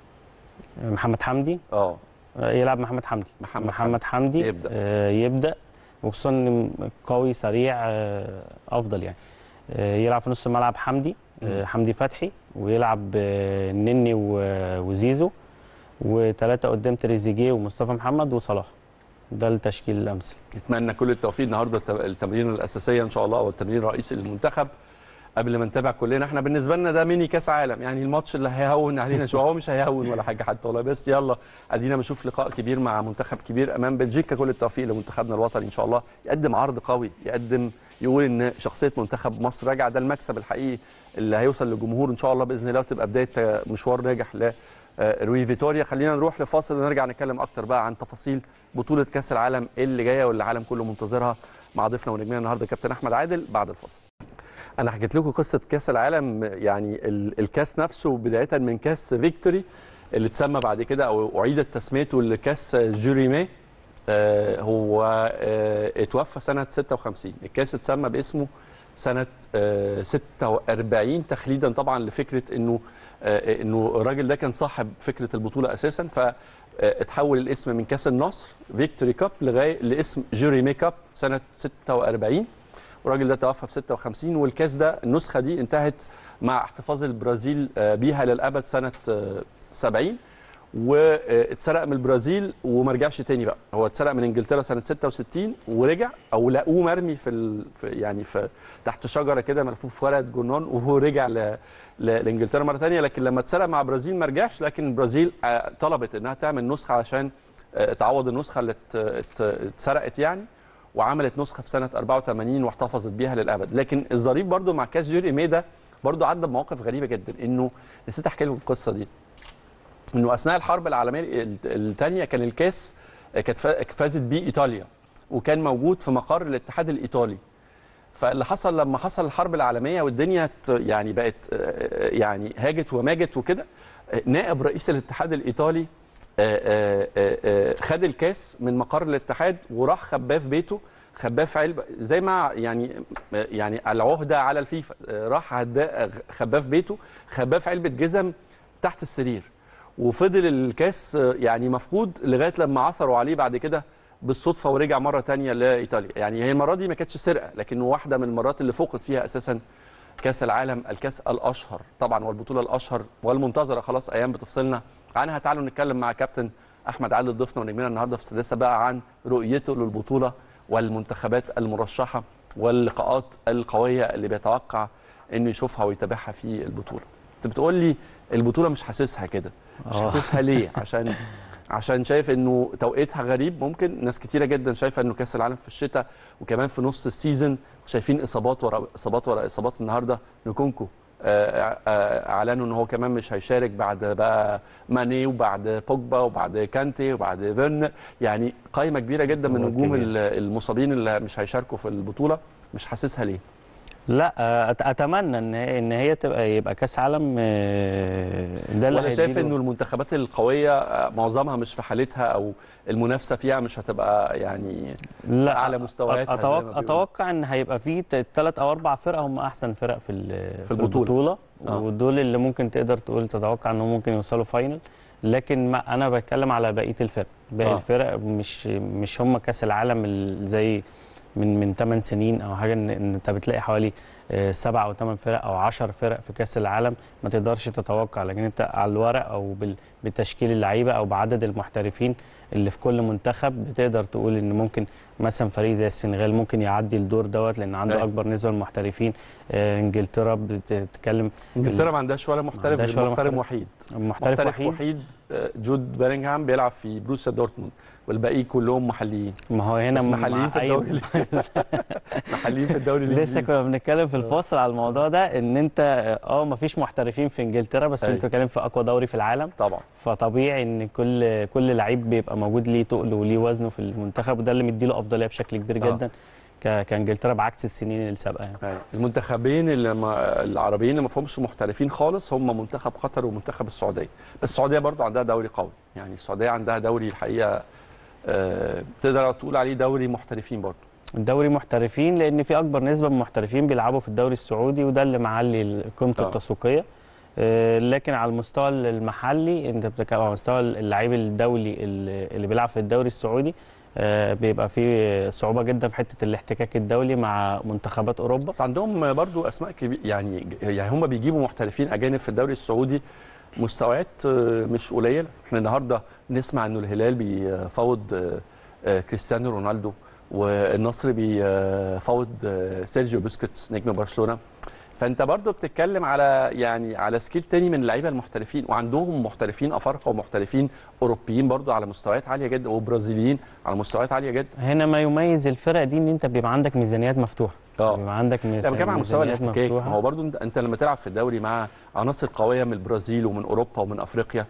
محمد حمدي اه آه، يلعب محمد حمدي محمد محمد حمدي يبدأ. آه، يبدا وخصوصا إن قوي سريع آه، افضل يعني آه، يلعب في نص الملعب حمدي آه، مم. حمدي فتحي ويلعب آه، نني و- وزيزو وثلاثه قدام تريزيجيه ومصطفى محمد وصلاح ده التشكيل الامثل نتمنى كل التوفيق النهارده الت- التمرين الاساسيه ان شاء الله او التمرين الرئيسي للمنتخب قبل ما نتابع كلنا احنا بالنسبه لنا ده ميني كاس عالم يعني الماتش اللي هيهون علينا شويه هو مش هيهون ولا حاجه حتى والله بس يلا ادينا بنشوف لقاء كبير مع منتخب كبير امام بلجيكا كل التوفيق لمنتخبنا الوطني ان شاء الله يقدم عرض قوي يقدم يقول ان شخصيه منتخب مصر راجعه ده المكسب الحقيقي اللي هيوصل للجمهور ان شاء الله باذن الله وتبقى بدايه آه، مشوار ناجح ل آه، روي فيتوريا خلينا نروح لفاصل ونرجع نتكلم اكتر بقى عن تفاصيل بطوله كاس العالم اللي جايه واللي العالم كله منتظرها مع ضيفنا ونجمنا النهارده كابتن احمد عادل بعد الفاصل انا حكيت لكم قصه كاس العالم يعني ال- الكاس نفسه بدايه من كاس فيكتوري اللي اتسمى بعد كده او اعيدت تسميته لكاس جوريمي آه، هو آه، اتوفى سنه 56 الكاس اتسمى باسمه سنه آه، 46 تخليدا طبعا لفكره انه آه، انه الراجل ده كان صاحب فكره البطوله اساسا فاتحول الاسم من كاس النصر فيكتوري كاب لغايه لاسم جوريمي كاب سنه 46 والراجل ده توفى في 56 والكاس ده النسخه دي انتهت مع احتفاظ البرازيل آه، بيها للابد سنه آه، 70 واتسرق من البرازيل وما رجعش تاني بقى هو اتسرق من انجلترا سنه 66 ورجع او لقوه مرمي في, ال... في يعني في تحت شجره كده ملفوف في ورقه جرنان وهو رجع ل... ل... لانجلترا مره ثانيه لكن لما اتسرق مع البرازيل ما رجعش لكن البرازيل آه، طلبت انها تعمل نسخه عشان آه، تعوض النسخه اللي ات- ات- اتسرقت يعني وعملت نسخه في سنه 84 واحتفظت بيها للابد لكن الظريف برضو مع كاس جوري ايمي ده برضو عدى بمواقف غريبه جدا انه نسيت احكي لكم القصه دي انه اثناء الحرب العالميه الثانيه كان الكاس كانت فا- فازت بيه ايطاليا وكان موجود في مقر الاتحاد الايطالي فاللي حصل لما حصل الحرب العالميه والدنيا ت- يعني بقت آه، يعني هاجت وماجت وكده آه، نائب رئيس الاتحاد الايطالي آه، آه، آه، خد الكاس من مقر الاتحاد وراح خباه في بيته خباه في علبه زي ما يعني يعني العهده على الفيفا آه، راح هدا- خباه في بيته خباه في علبه جزم تحت السرير وفضل الكاس آه، يعني مفقود لغايه لما عثروا عليه بعد كده بالصدفه ورجع مره تانية لايطاليا يعني هي المره دي ما كانتش سرقه لكن واحده من المرات اللي فقد فيها اساسا كاس العالم الكاس الاشهر طبعا والبطوله الاشهر والمنتظره خلاص ايام بتفصلنا عنها تعالوا نتكلم مع كابتن احمد عادل ضيفنا ونجمنا النهارده في السادسه بقى عن رؤيته للبطوله والمنتخبات المرشحه واللقاءات القويه اللي بيتوقع انه يشوفها ويتابعها في البطوله انت بتقول لي البطوله مش حاسسها كده مش آه. حاسسها ليه عشان عشان شايف انه توقيتها غريب ممكن ناس كتيره جدا شايفه انه كاس العالم في الشتاء وكمان في نص السيزون وشايفين اصابات ورا اصابات ورا اصابات النهارده نكونكو آه، آه، اعلنوا ان هو كمان مش هيشارك بعد بقى ماني وبعد بوجبا وبعد كانتي وبعد فيرن يعني قائمه كبيره جدا من إصابات نجوم كبيرة. ال- المصابين اللي مش هيشاركوا في البطوله مش حاسسها ليه لا آه، أت- اتمنى ان هي- ان هي تبقى يبقى كاس عالم آه، ده اللي ولا شايف هيديله- انه المنتخبات القويه آه، معظمها مش في حالتها او المنافسه فيها مش هتبقى يعني لا أعلى مستوياتها زي ما أتوقع, بيقولوا. اتوقع ان هيبقى في ثلاث او اربع فرق هم احسن فرق في ال- في البطولة. البطوله, آه. ودول اللي ممكن تقدر تقول تتوقع انهم ممكن يوصلوا فاينل لكن ما انا بتكلم على بقيه الفرق باقي آه. آه. الفرق مش مش هم كاس العالم ال- زي من من 8 سنين او حاجه ان, إن انت بتلاقي حوالي آه، سبع او ثمان فرق او 10 فرق في كاس العالم ما تقدرش تتوقع لكن انت على الورق او بال- بتشكيل اللعيبه او بعدد المحترفين اللي في كل منتخب بتقدر تقول ان ممكن مثلا فريق زي السنغال ممكن يعدي الدور دوت لان عنده أيوة. اكبر نسبه من المحترفين آه، انجلترا بتتكلم انجلترا ما عندهاش ولا محترف عندهاش غير ولا محترف محترف. وحيد محترف, محترف وحيد وحيد آه، جود بيلينغهام بيلعب في بروسيا دورتموند والباقي كلهم محليين ما هو هنا بس مع محليين في أي- الدوري محليين في الدوري لسه الانجليزي كنا بنتكلم في الفاصل على الموضوع ده ان انت اه ما فيش محترفين في انجلترا بس أيوة. انت بتتكلم في اقوى دوري في العالم طبعا فطبيعي ان كل كل لعيب بيبقى موجود ليه تقل وليه وزنه في المنتخب وده اللي مديله افضليه بشكل كبير آه. جدا ك- كانجلترا بعكس السنين السابقه يعني. يعني المنتخبين اللي ما العربيين اللي ما فيهمش محترفين خالص هم منتخب قطر ومنتخب السعوديه بس السعوديه برضو عندها دوري قوي يعني السعوديه عندها دوري الحقيقه آه، تقدر تقول عليه دوري محترفين برضو الدوري محترفين لان في اكبر نسبه من المحترفين بيلعبوا في الدوري السعودي وده اللي معلي قيمته آه. التسويقيه آه، لكن على المستوى المحلي انت بتتكلم على مستوى اللعيب الدولي اللي اللي بيلعب في الدوري السعودي آه، بيبقى في صعوبه جدا في حته الاحتكاك الدولي مع منتخبات اوروبا بس عندهم برضو اسماء كبيره يعني يعني هم بيجيبوا محترفين اجانب في الدوري السعودي مستويات آه، مش قليله احنا النهارده نسمع انه الهلال بيفاوض آه، آه، كريستيانو رونالدو والنصر بيفاوض آه، سيرجيو بوسكيتس نجم برشلونه فانت برضو بتتكلم على يعني على سكيل تاني من اللعيبه المحترفين وعندهم محترفين افارقه ومحترفين اوروبيين برضو على مستويات عاليه جدا وبرازيليين على مستويات عاليه جدا هنا ما يميز الفرق دي ان انت بيبقى عندك ميزانيات مفتوحه اه بيبقى عندك لا ميز- بتكلم على مستوى ميزانيات الاحتكاك ما مفتوحه هو برضو انت, انت لما تلعب في الدوري مع عناصر قويه من البرازيل ومن اوروبا ومن افريقيا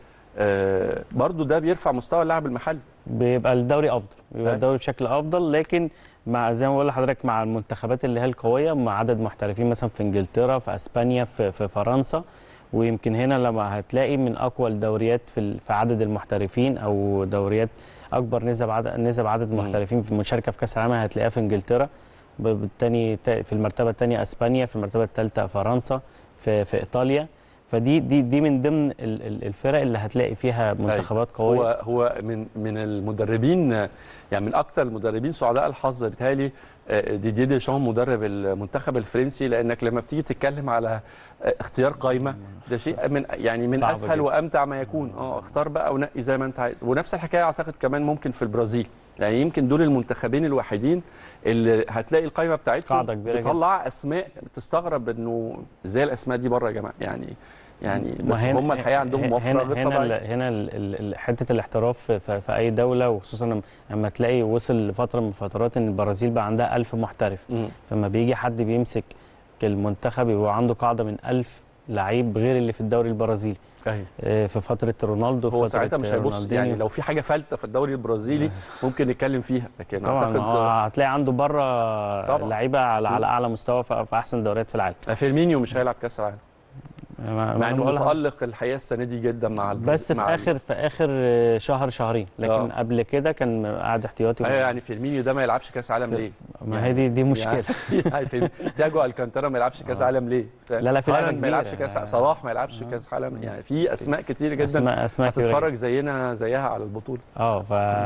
آه برضو ده بيرفع مستوى اللاعب المحلي بيبقى الدوري افضل بيبقى أيوة. الدوري بشكل افضل لكن مع زي ما بقول لحضرتك مع المنتخبات اللي هي القويه مع عدد محترفين مثلا في انجلترا في اسبانيا في, في فرنسا ويمكن هنا لما هتلاقي من اقوى الدوريات في ال- في عدد المحترفين او دوريات اكبر نسب عدد نسب عدد مم. محترفين في المشاركه في كاس العالم هتلاقيها في انجلترا ب- بالتاني تا- في المرتبه الثانيه اسبانيا في المرتبه الثالثه فرنسا في في ايطاليا فدي دي دي من ضمن ال- ال- الفرق اللي هتلاقي فيها منتخبات قويه هو هو من من المدربين آه، يعني من اكثر المدربين سعداء الحظ بيتهيألي آه، ديديه ديشان مدرب المنتخب الفرنسي لانك لما بتيجي تتكلم على آه، اختيار قائمه ده شيء من يعني من صعب اسهل جدا. وامتع ما يكون اه اختار بقى ونقي زي ما انت عايز ونفس الحكايه اعتقد كمان ممكن في البرازيل يعني يمكن دول المنتخبين الوحيدين اللي هتلاقي القائمه بتاعتهم قاعدة كبيرة جدا. بتطلع اسماء بتستغرب انه ازاي الاسماء دي بره يا جماعه يعني يعني ما بس هنا- هم الحقيقه عندهم هنا- وفره غير هنا طبيعيه ال- هنا ال- ال- ال- حته الاحتراف في, في, في اي دوله وخصوصا لما- لما تلاقي وصل لفتره من الفترات ان البرازيل بقى عندها ألف محترف مم. فما بيجي حد بيمسك المنتخب يبقى عنده قاعده من ألف لعيب غير اللي في الدوري البرازيلي ايوه آه، في فتره رونالدو في هو فتره ساعتها مش هيبص رونالدينيو. يعني لو في حاجه فلته في الدوري البرازيلي ممكن نتكلم فيها لكن طبعا اعتقد هو هتلاقي عنده بره طبعاً. لعيبه على, على اعلى مستوى في في احسن الدوريات في العالم فيرمينيو مش هيلعب كاس العالم ما- ما مع أنا انه بقول لحضرتك. متالق الحقيقه السنه دي جدا مع البرازيل بس في مع ال- اخر في اخر شهر شهرين لكن آه. قبل كده كان قاعد احتياطي ايوه يعني فيرمينيو ده ما يلعبش كاس عالم ليه؟ ما هي دي دي مشكله يعني يعني فيرمينيو- تياجو الكانتارا ما يلعبش كاس عالم ليه؟ لا، لا، في لعيبة هالاند ما كبيرة. يلعبش كاس صلاح ما يلعبش كاس عالم يعني في اسماء كتير جدا اسماء اسماء كبيرة هتتفرج زينا زيها على البطوله اه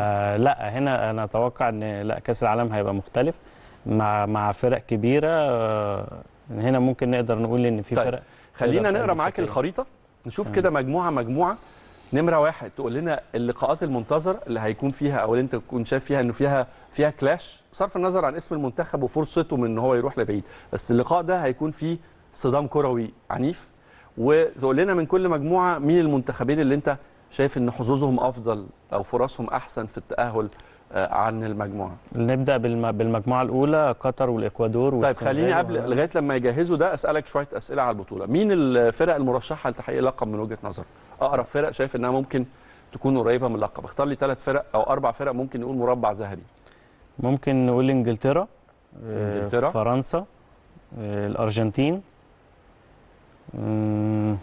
فلا هنا انا اتوقع ان لا كاس العالم هيبقى مختلف مع مع فرق كبيره آه، هنا ممكن نقدر نقول ان في طيب، فرق خلينا تقدر نقرا تعمل معاك بشكل- الخريطه نشوف تمام. كده مجموعه مجموعه نمره واحد تقول لنا اللقاءات المنتظره اللي هيكون فيها او اللي انت تكون شايف فيها انه فيها فيها كلاش بصرف النظر عن اسم المنتخب وفرصته من ان هو يروح لبعيد بس اللقاء ده هيكون فيه صدام كروي عنيف وتقول لنا من كل مجموعه مين المنتخبين اللي انت شايف ان حظوظهم افضل او فرصهم احسن في التاهل آه، عن المجموعه نبدا بالم- بالمجموعه الاولى قطر والاكوادور طيب والسنغال خليني قبل وهولندا. لغايه لما يجهزوا ده اسالك شويه اسئله على البطوله مين الفرق المرشحه لتحقيق لقب من وجهه نظرك اقرب فرق شايف انها ممكن تكون قريبه من اللقب اختار لي ثلاث فرق او اربع فرق ممكن نقول مربع ذهبي ممكن نقول انجلترا آه، إنجلترا. فرنسا آه، الارجنتين مم،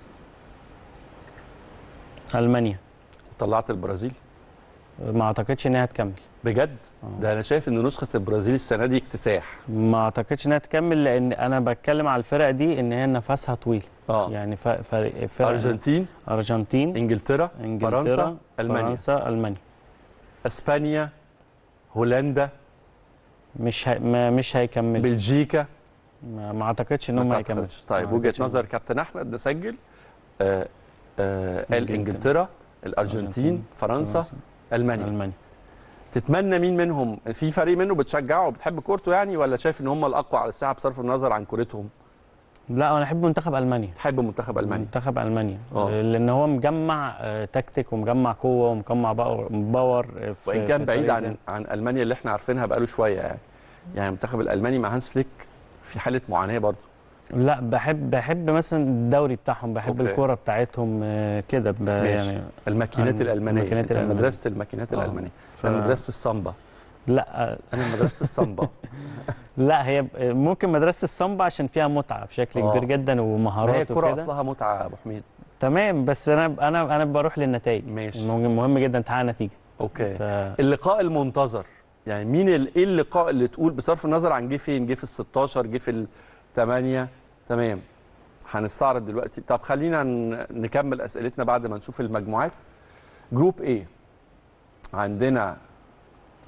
المانيا طلعت البرازيل ما اعتقدش انها هتكمل بجد آه. ده انا شايف ان نسخه البرازيل السنه دي اكتساح ما اعتقدش انها تكمل لان انا بتكلم على الفرق دي ان هي نفسها طويل اه يعني ف- فرق فرق ارجنتين ارجنتين انجلترا انجلترا فرنسا المانيا فرنسا المانيا اسبانيا هولندا مش هي... ما مش هيكمل بلجيكا ما, ما اعتقدش ان هم ما هيكملوا تعتقدش. طيب ما وجهه أعتقدش إن- نظر كابتن احمد نسجل آه آه قال إنجلترا. انجلترا الارجنتين أرجنتين، فرنسا المانيا المانيا تتمنى مين منهم في فريق منه بتشجعه وبتحب كورته يعني ولا شايف ان هم الاقوى على الساحه بصرف النظر عن كورتهم لا انا احب منتخب المانيا تحب منتخب المانيا منتخب المانيا آه. لان هو مجمع آه، تكتيك ومجمع قوه ومجمع باور, باور آه، في وان كان في بعيد طريقة عن عن المانيا اللي احنا عارفينها بقاله شويه يعني يعني المنتخب الالماني مع هانس فليك في حاله معاناه برضه لا بحب بحب مثلا الدوري بتاعهم بحب أوكي. الكوره بتاعتهم آه، كده ب- ماشي. يعني الماكينات الم- الالمانيه الماكينات أنت الألمانية. مدرسه الماكينات آه. الالمانيه ف- انا مدرسه السامبا لا انا مدرسه السامبا لا هي ب- ممكن مدرسه السامبا عشان فيها متعه بشكل آه. كبير جدا ما هي ومهارات الكره وكده اصلها متعه يا ابو حميد تمام بس انا انا انا بروح للنتائج ماشي. مهم مهم جدا تحقق نتيجه اوكي ف... اللقاء المنتظر يعني مين ال- ايه اللقاء اللي تقول بصرف النظر عن جه فين جه في ال 16 جه في الثمانية تمام هنستعرض دلوقتي طب خلينا ن- نكمل اسئلتنا بعد ما نشوف المجموعات جروب ايه عندنا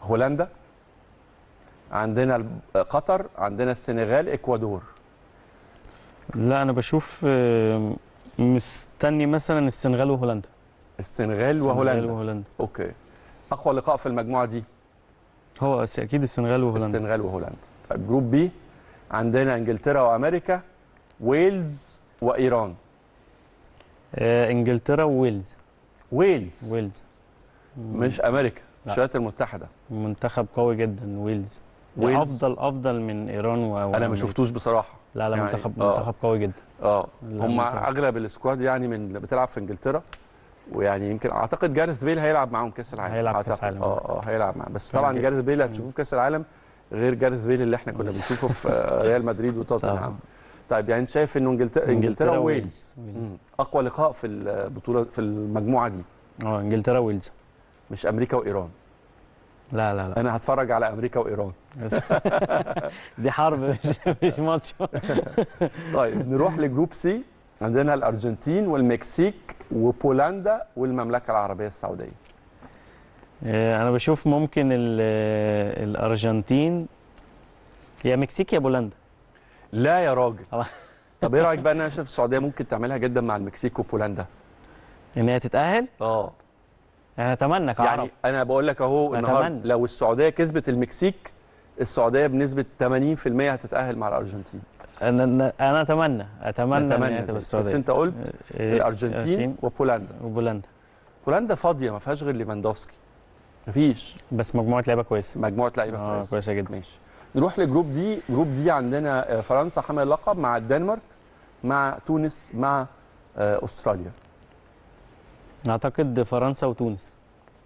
هولندا عندنا الب- قطر عندنا السنغال اكوادور لا انا بشوف آه، مستني مثلا السنغال وهولندا السنغال السنغال وهولندا وهولندا اوكي اقوى لقاء في المجموعه دي هو س- اكيد السنغال وهولندا السنغال وهولندا طيب جروب بي عندنا انجلترا وامريكا ويلز وايران آه، انجلترا وويلز ويلز ويلز مش امريكا لا. الولايات المتحده منتخب قوي جدا ويلز ويلز. افضل افضل من ايران و انا ما وأمريكا. شفتوش بصراحه لا لا يعني، منتخب آه. منتخب قوي جدا اه لا، هم منتخب. اغلب السكواد يعني من اللي بتلعب في انجلترا ويعني يمكن اعتقد جاريث بيل هيلعب معاهم كاس العالم هيلعب أعتقد. كأس العالم. اه اه هيلعب معاهم بس كان طبعا جاي- جاريث بيل هتشوفوه في كاس العالم غير جاريث بيل اللي احنا كنا بنشوفه في آه، ريال مدريد وتوتنهام طبعا. طيب يعني انت شايف انه انجلترا انجلترا وويلز ويلز. مم. اقوى لقاء في البطوله في المجموعه دي اه انجلترا ويلز مش امريكا وايران لا لا لا انا هتفرج على امريكا وايران دي حرب مش مش ماتش طيب نروح لجروب سي عندنا الارجنتين والمكسيك وبولندا والمملكه العربيه السعوديه آه، انا بشوف ممكن ال- آه، الارجنتين يا مكسيك يا بولندا لا يا راجل طبعا. طب ايه رايك بقى ان انا شايف السعوديه ممكن تعملها جدا مع المكسيك وبولندا ان هي تتاهل اه يعني اتمنى كعرب يعني انا بقول لك اهو أتمنى. النهارده لو السعوديه كسبت المكسيك السعوديه بنسبه 80% هتتاهل مع الارجنتين انا انا أنا اتمنى اتمنى ان نتمنى هي ذلك. تبقى بس السعوديه انت قلت آه، الارجنتين وبولندا وبولندا بولندا فاضيه ما فيهاش غير ليفاندوفسكي مفيش بس مجموعه لعيبه كويسه مجموعه لعيبه اه كويسه كويسه جدا ماشي نروح لجروب دي جروب دي عندنا آه، فرنسا حامل اللقب مع الدنمارك مع تونس مع آه، استراليا اعتقد فرنسا وتونس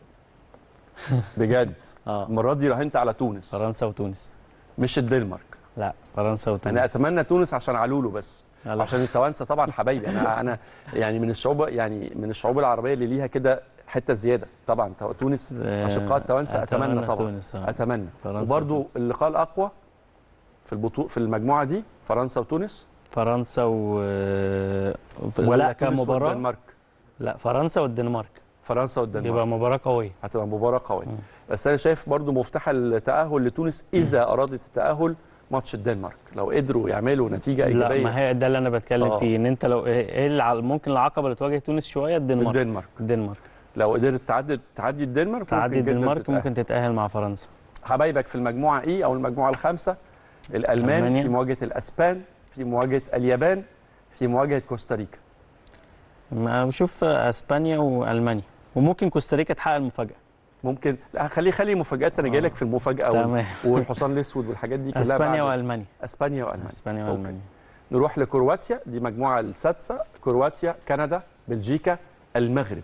بجد اه المره دي راهنت على تونس فرنسا وتونس مش الدنمارك لا فرنسا وتونس انا اتمنى تونس عشان علولو بس لا. عشان التوانسه طبعا حبايبي انا انا يعني من الشعوب يعني من الشعوب العربيه اللي ليها كده حته زياده طبعا تو- تونس آه، اشقاء التوانسه اتمنى طبعا تونس آه. اتمنى فرنسا وبرده وتونس. اللقاء الاقوى في البطوله في المجموعه دي فرنسا وتونس فرنسا و ولا لا تونس كمباراه والدنمارك لا فرنسا والدنمارك فرنسا والدنمارك يبقى مباراه قويه هتبقى مباراه قويه بس انا شايف برضو مفتاح التاهل لتونس اذا ارادت التاهل ماتش الدنمارك لو قدروا يعملوا نتيجه لا ايجابيه ما هي ده اللي انا بتكلم آه. فيه ان انت لو ايه إيه الع- ممكن العقبه اللي تواجه تونس شويه الدنمارك الدنمارك الدنمارك لو قدرت تعدي تعدي الدنمارك تعدي ممكن جداً الدنمارك تتأهل. ممكن تتاهل مع فرنسا حبايبك في المجموعه اي او المجموعه الخامسه الالمان ألمانيا. في مواجهه الاسبان في مواجهه اليابان في مواجهه كوستاريكا ما بشوف اسبانيا والمانيا وممكن كوستاريكا تحقق المفاجاه ممكن لا خليه خليه مفاجات انا جاي لك في المفاجاه وال- تمام والحصان الاسود والحاجات دي كلها اسبانيا بعد- والمانيا اسبانيا والمانيا اسبانيا أوكي. والمانيا نروح لكرواتيا دي مجموعه السادسه كرواتيا كندا بلجيكا المغرب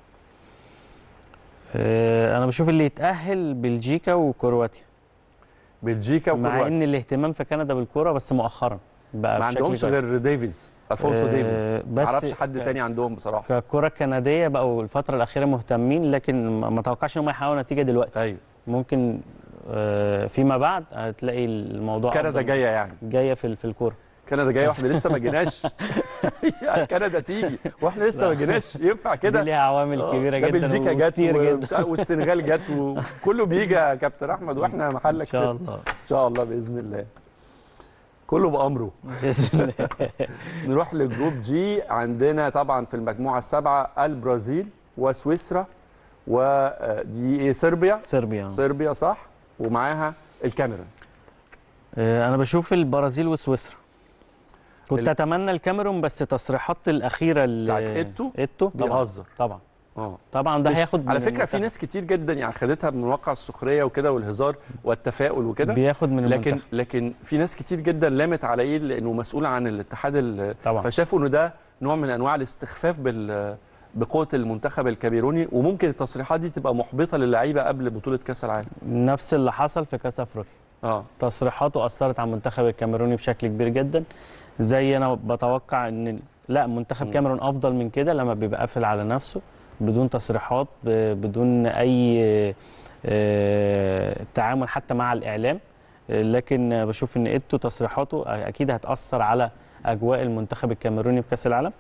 آه، انا بشوف اللي يتاهل بلجيكا وكرواتيا بلجيكا مع ان وكرواتيا الاهتمام في كندا بالكوره بس مؤخرا بقى ما بشكل عندهمش كويس. غير ديفيز الفونسو آه، ديفيز ما بس اعرفش حد ك- تاني عندهم بصراحه ككرة كندية بقوا الفترة الأخيرة مهتمين لكن ما ما اتوقعش إن هم يحققوا نتيجة دلوقتي ايوه ممكن آه، فيما بعد هتلاقي الموضوع كندا أفضل. جايه يعني جايه في في الكوره كندا جايه واحنا لسه ما جيناش يعني كندا تيجي واحنا لسه ما جيناش ينفع دي كده ليها عوامل آه، كبيره ده جدا بلجيكا جت وكتير و- جدا والسنغال جت وكله بيجي يا كابتن احمد واحنا محلك ان شاء ست. الله ان شاء الله باذن الله كله بامره باذن الله نروح لجروب جي عندنا طبعا في المجموعه السابعه البرازيل وسويسرا ودي ايه صربيا صربيا صربيا صح ومعاها الكاميرون آه، انا بشوف البرازيل وسويسرا كنت ال- اتمنى الكاميرون بس تصريحات الاخيره اللي بتاعت إيتو؟ ايتو طبعا بيهزر طبعا اه طبعا ده مش- هياخد على من فكره في المنتخب. ناس كتير جدا يعني خدتها من واقع السخريه وكده والهزار والتفاؤل وكده بياخد من لكن المنتخب لكن في ناس كتير جدا لامت على ايه لانه مسؤول عن الاتحاد ال- طبعا. فشافوا انه ده نوع من انواع الاستخفاف بال بقوه المنتخب الكاميروني وممكن التصريحات دي تبقى محبطه للعيبه قبل بطوله كاس العالم نفس اللي حصل في كاس افريقيا اه تصريحاته اثرت على المنتخب الكاميروني بشكل كبير جدا زي انا بتوقع ان لا منتخب مم. كاميرون افضل من كده لما بيبقى قافل على نفسه بدون تصريحات ب- بدون اي آه، تعامل حتى مع الاعلام آه، لكن بشوف ان ايتو تصريحاته اكيد هتاثر على اجواء المنتخب الكاميروني في كاس العالم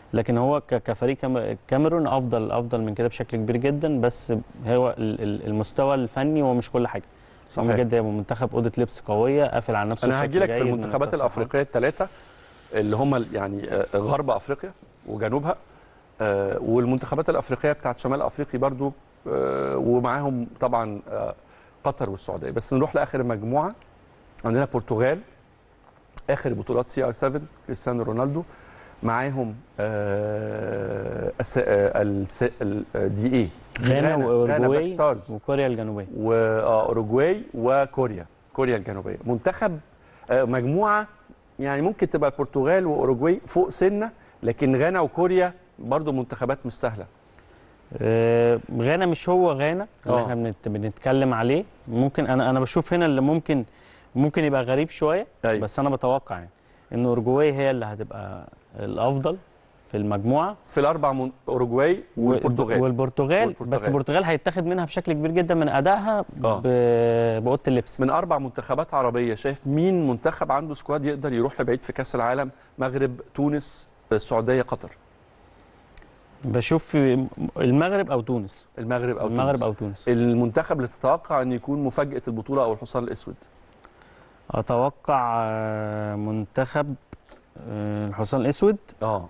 لكن هو ك- كفريق كام- الكاميرون افضل افضل من كده بشكل كبير جدا بس هو ال- ال- المستوى الفني هو مش كل حاجه صحيح. بجد هو منتخب اوضه لبس قويه قافل على نفسه انا بشكل هاجي لك في جيد من المنتخبات التصريحات. الافريقيه الثلاثه اللي هم ال- يعني آه، غرب افريقيا وجنوبها آه، والمنتخبات الافريقيه بتاعت شمال افريقيا برضو آه، ومعاهم طبعا آه، قطر والسعوديه بس نروح لاخر المجموعه عندنا البرتغال اخر بطولات سي ار 7 كريستيانو رونالدو معاهم آه، الس- آه، الس- ال- آه، دي ايه غانا غانا بلاك واوروجواي ستارز وكوريا الجنوبيه واوروجواي وكوريا كوريا الجنوبيه منتخب آه، مجموعه يعني ممكن تبقى البرتغال واوروجواي فوق سنه لكن غانا وكوريا برضو منتخبات مش سهله آه، غانا مش هو غانا اللي آه. احنا بنت- بنتكلم عليه ممكن انا انا بشوف هنا اللي ممكن ممكن يبقى غريب شويه أيوة. بس انا بتوقع يعني ان اورجواي هي اللي هتبقى الافضل في المجموعه في الاربع من... اوروجواي والبرتغال والبرتغال والبرتغال. بس البرتغال هيتاخد منها بشكل كبير جدا من ادائها آه. ب- باوضه اللبس من اربع منتخبات عربيه شايف مين منتخب عنده سكواد يقدر يروح لبعيد في كاس العالم مغرب تونس السعوديه قطر بشوف المغرب او تونس المغرب او المغرب تونس. او تونس المنتخب اللي تتوقع ان يكون مفاجاه البطوله او الحصان الاسود اتوقع آه، منتخب آه، الحصان الاسود اه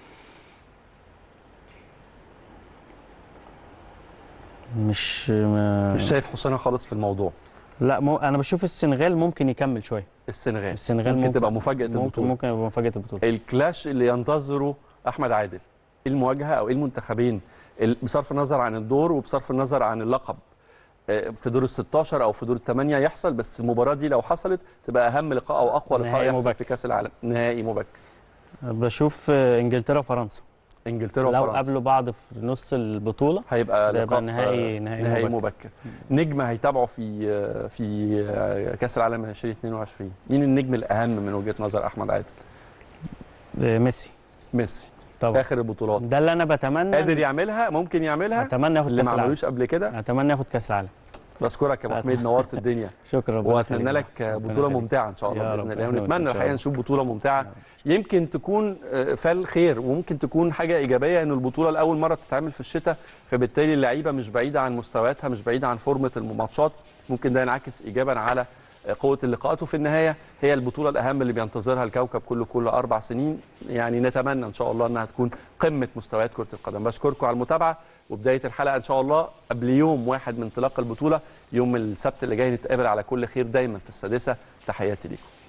مش ما مش شايف حسام خالص في الموضوع لا مو انا بشوف السنغال ممكن يكمل شويه السنغال السنغال ممكن, ممكن- تبقى مفاجاه ممكن البطوله ممكن يبقى مفاجاه البطوله الكلاش اللي ينتظره احمد عادل إيه المواجهه او ايه المنتخبين ال- بصرف النظر عن الدور وبصرف النظر عن اللقب آه، في دور ال 16 او في دور الثمانيه يحصل بس المباراه دي لو حصلت تبقى اهم لقاء او اقوى لقاء نهائي يحصل مبكر. في كاس العالم نهائي مبكر بشوف آه، انجلترا وفرنسا انجلترا لو وفرنسا قابلوا بعض في نص البطوله هيبقى ده لقاء يبقى نهائي- آه، نهائي نهائي مبكر. مبكر نجم هيتابعه في آه، في آه، كاس العالم 2022 مين النجم الاهم من وجهه نظر احمد عادل آه، ميسي ميسي طبعا اخر البطولات ده اللي انا بتمنى قادر يعملها ممكن يعملها اتمنى ياخد اللي كاس ما العالم عملوش قبل كده اتمنى ياخد كاس العالم بشكرك يا ابو فات- حميد نورت الدنيا شكرا ربنا واتمنى يخليك. لك ربنا بطوله يخليك. ممتعه ان شاء الله يا باذن رب، الله إحنا ونتمنى إن شاء الحقيقه الله. نشوف بطوله ممتعه يمكن تكون آه، فال خير وممكن تكون حاجه ايجابيه ان البطوله لاول مره بتتعمل في الشتاء فبالتالي اللعيبه مش بعيده عن مستوياتها مش بعيده عن فورمه الماتشات ممكن ده ينعكس ايجابا على آه، قوه اللقاءات وفي النهايه هي البطوله الاهم اللي بينتظرها الكوكب كله كل اربع سنين يعني نتمنى ان شاء الله انها تكون قمه مستويات كره القدم بشكركم على المتابعه وبدايه الحلقه ان شاء الله قبل يوم واحد من انطلاق البطوله يوم السبت اللي جاي نتقابل على كل خير دايما في السادسه تحياتي ليكم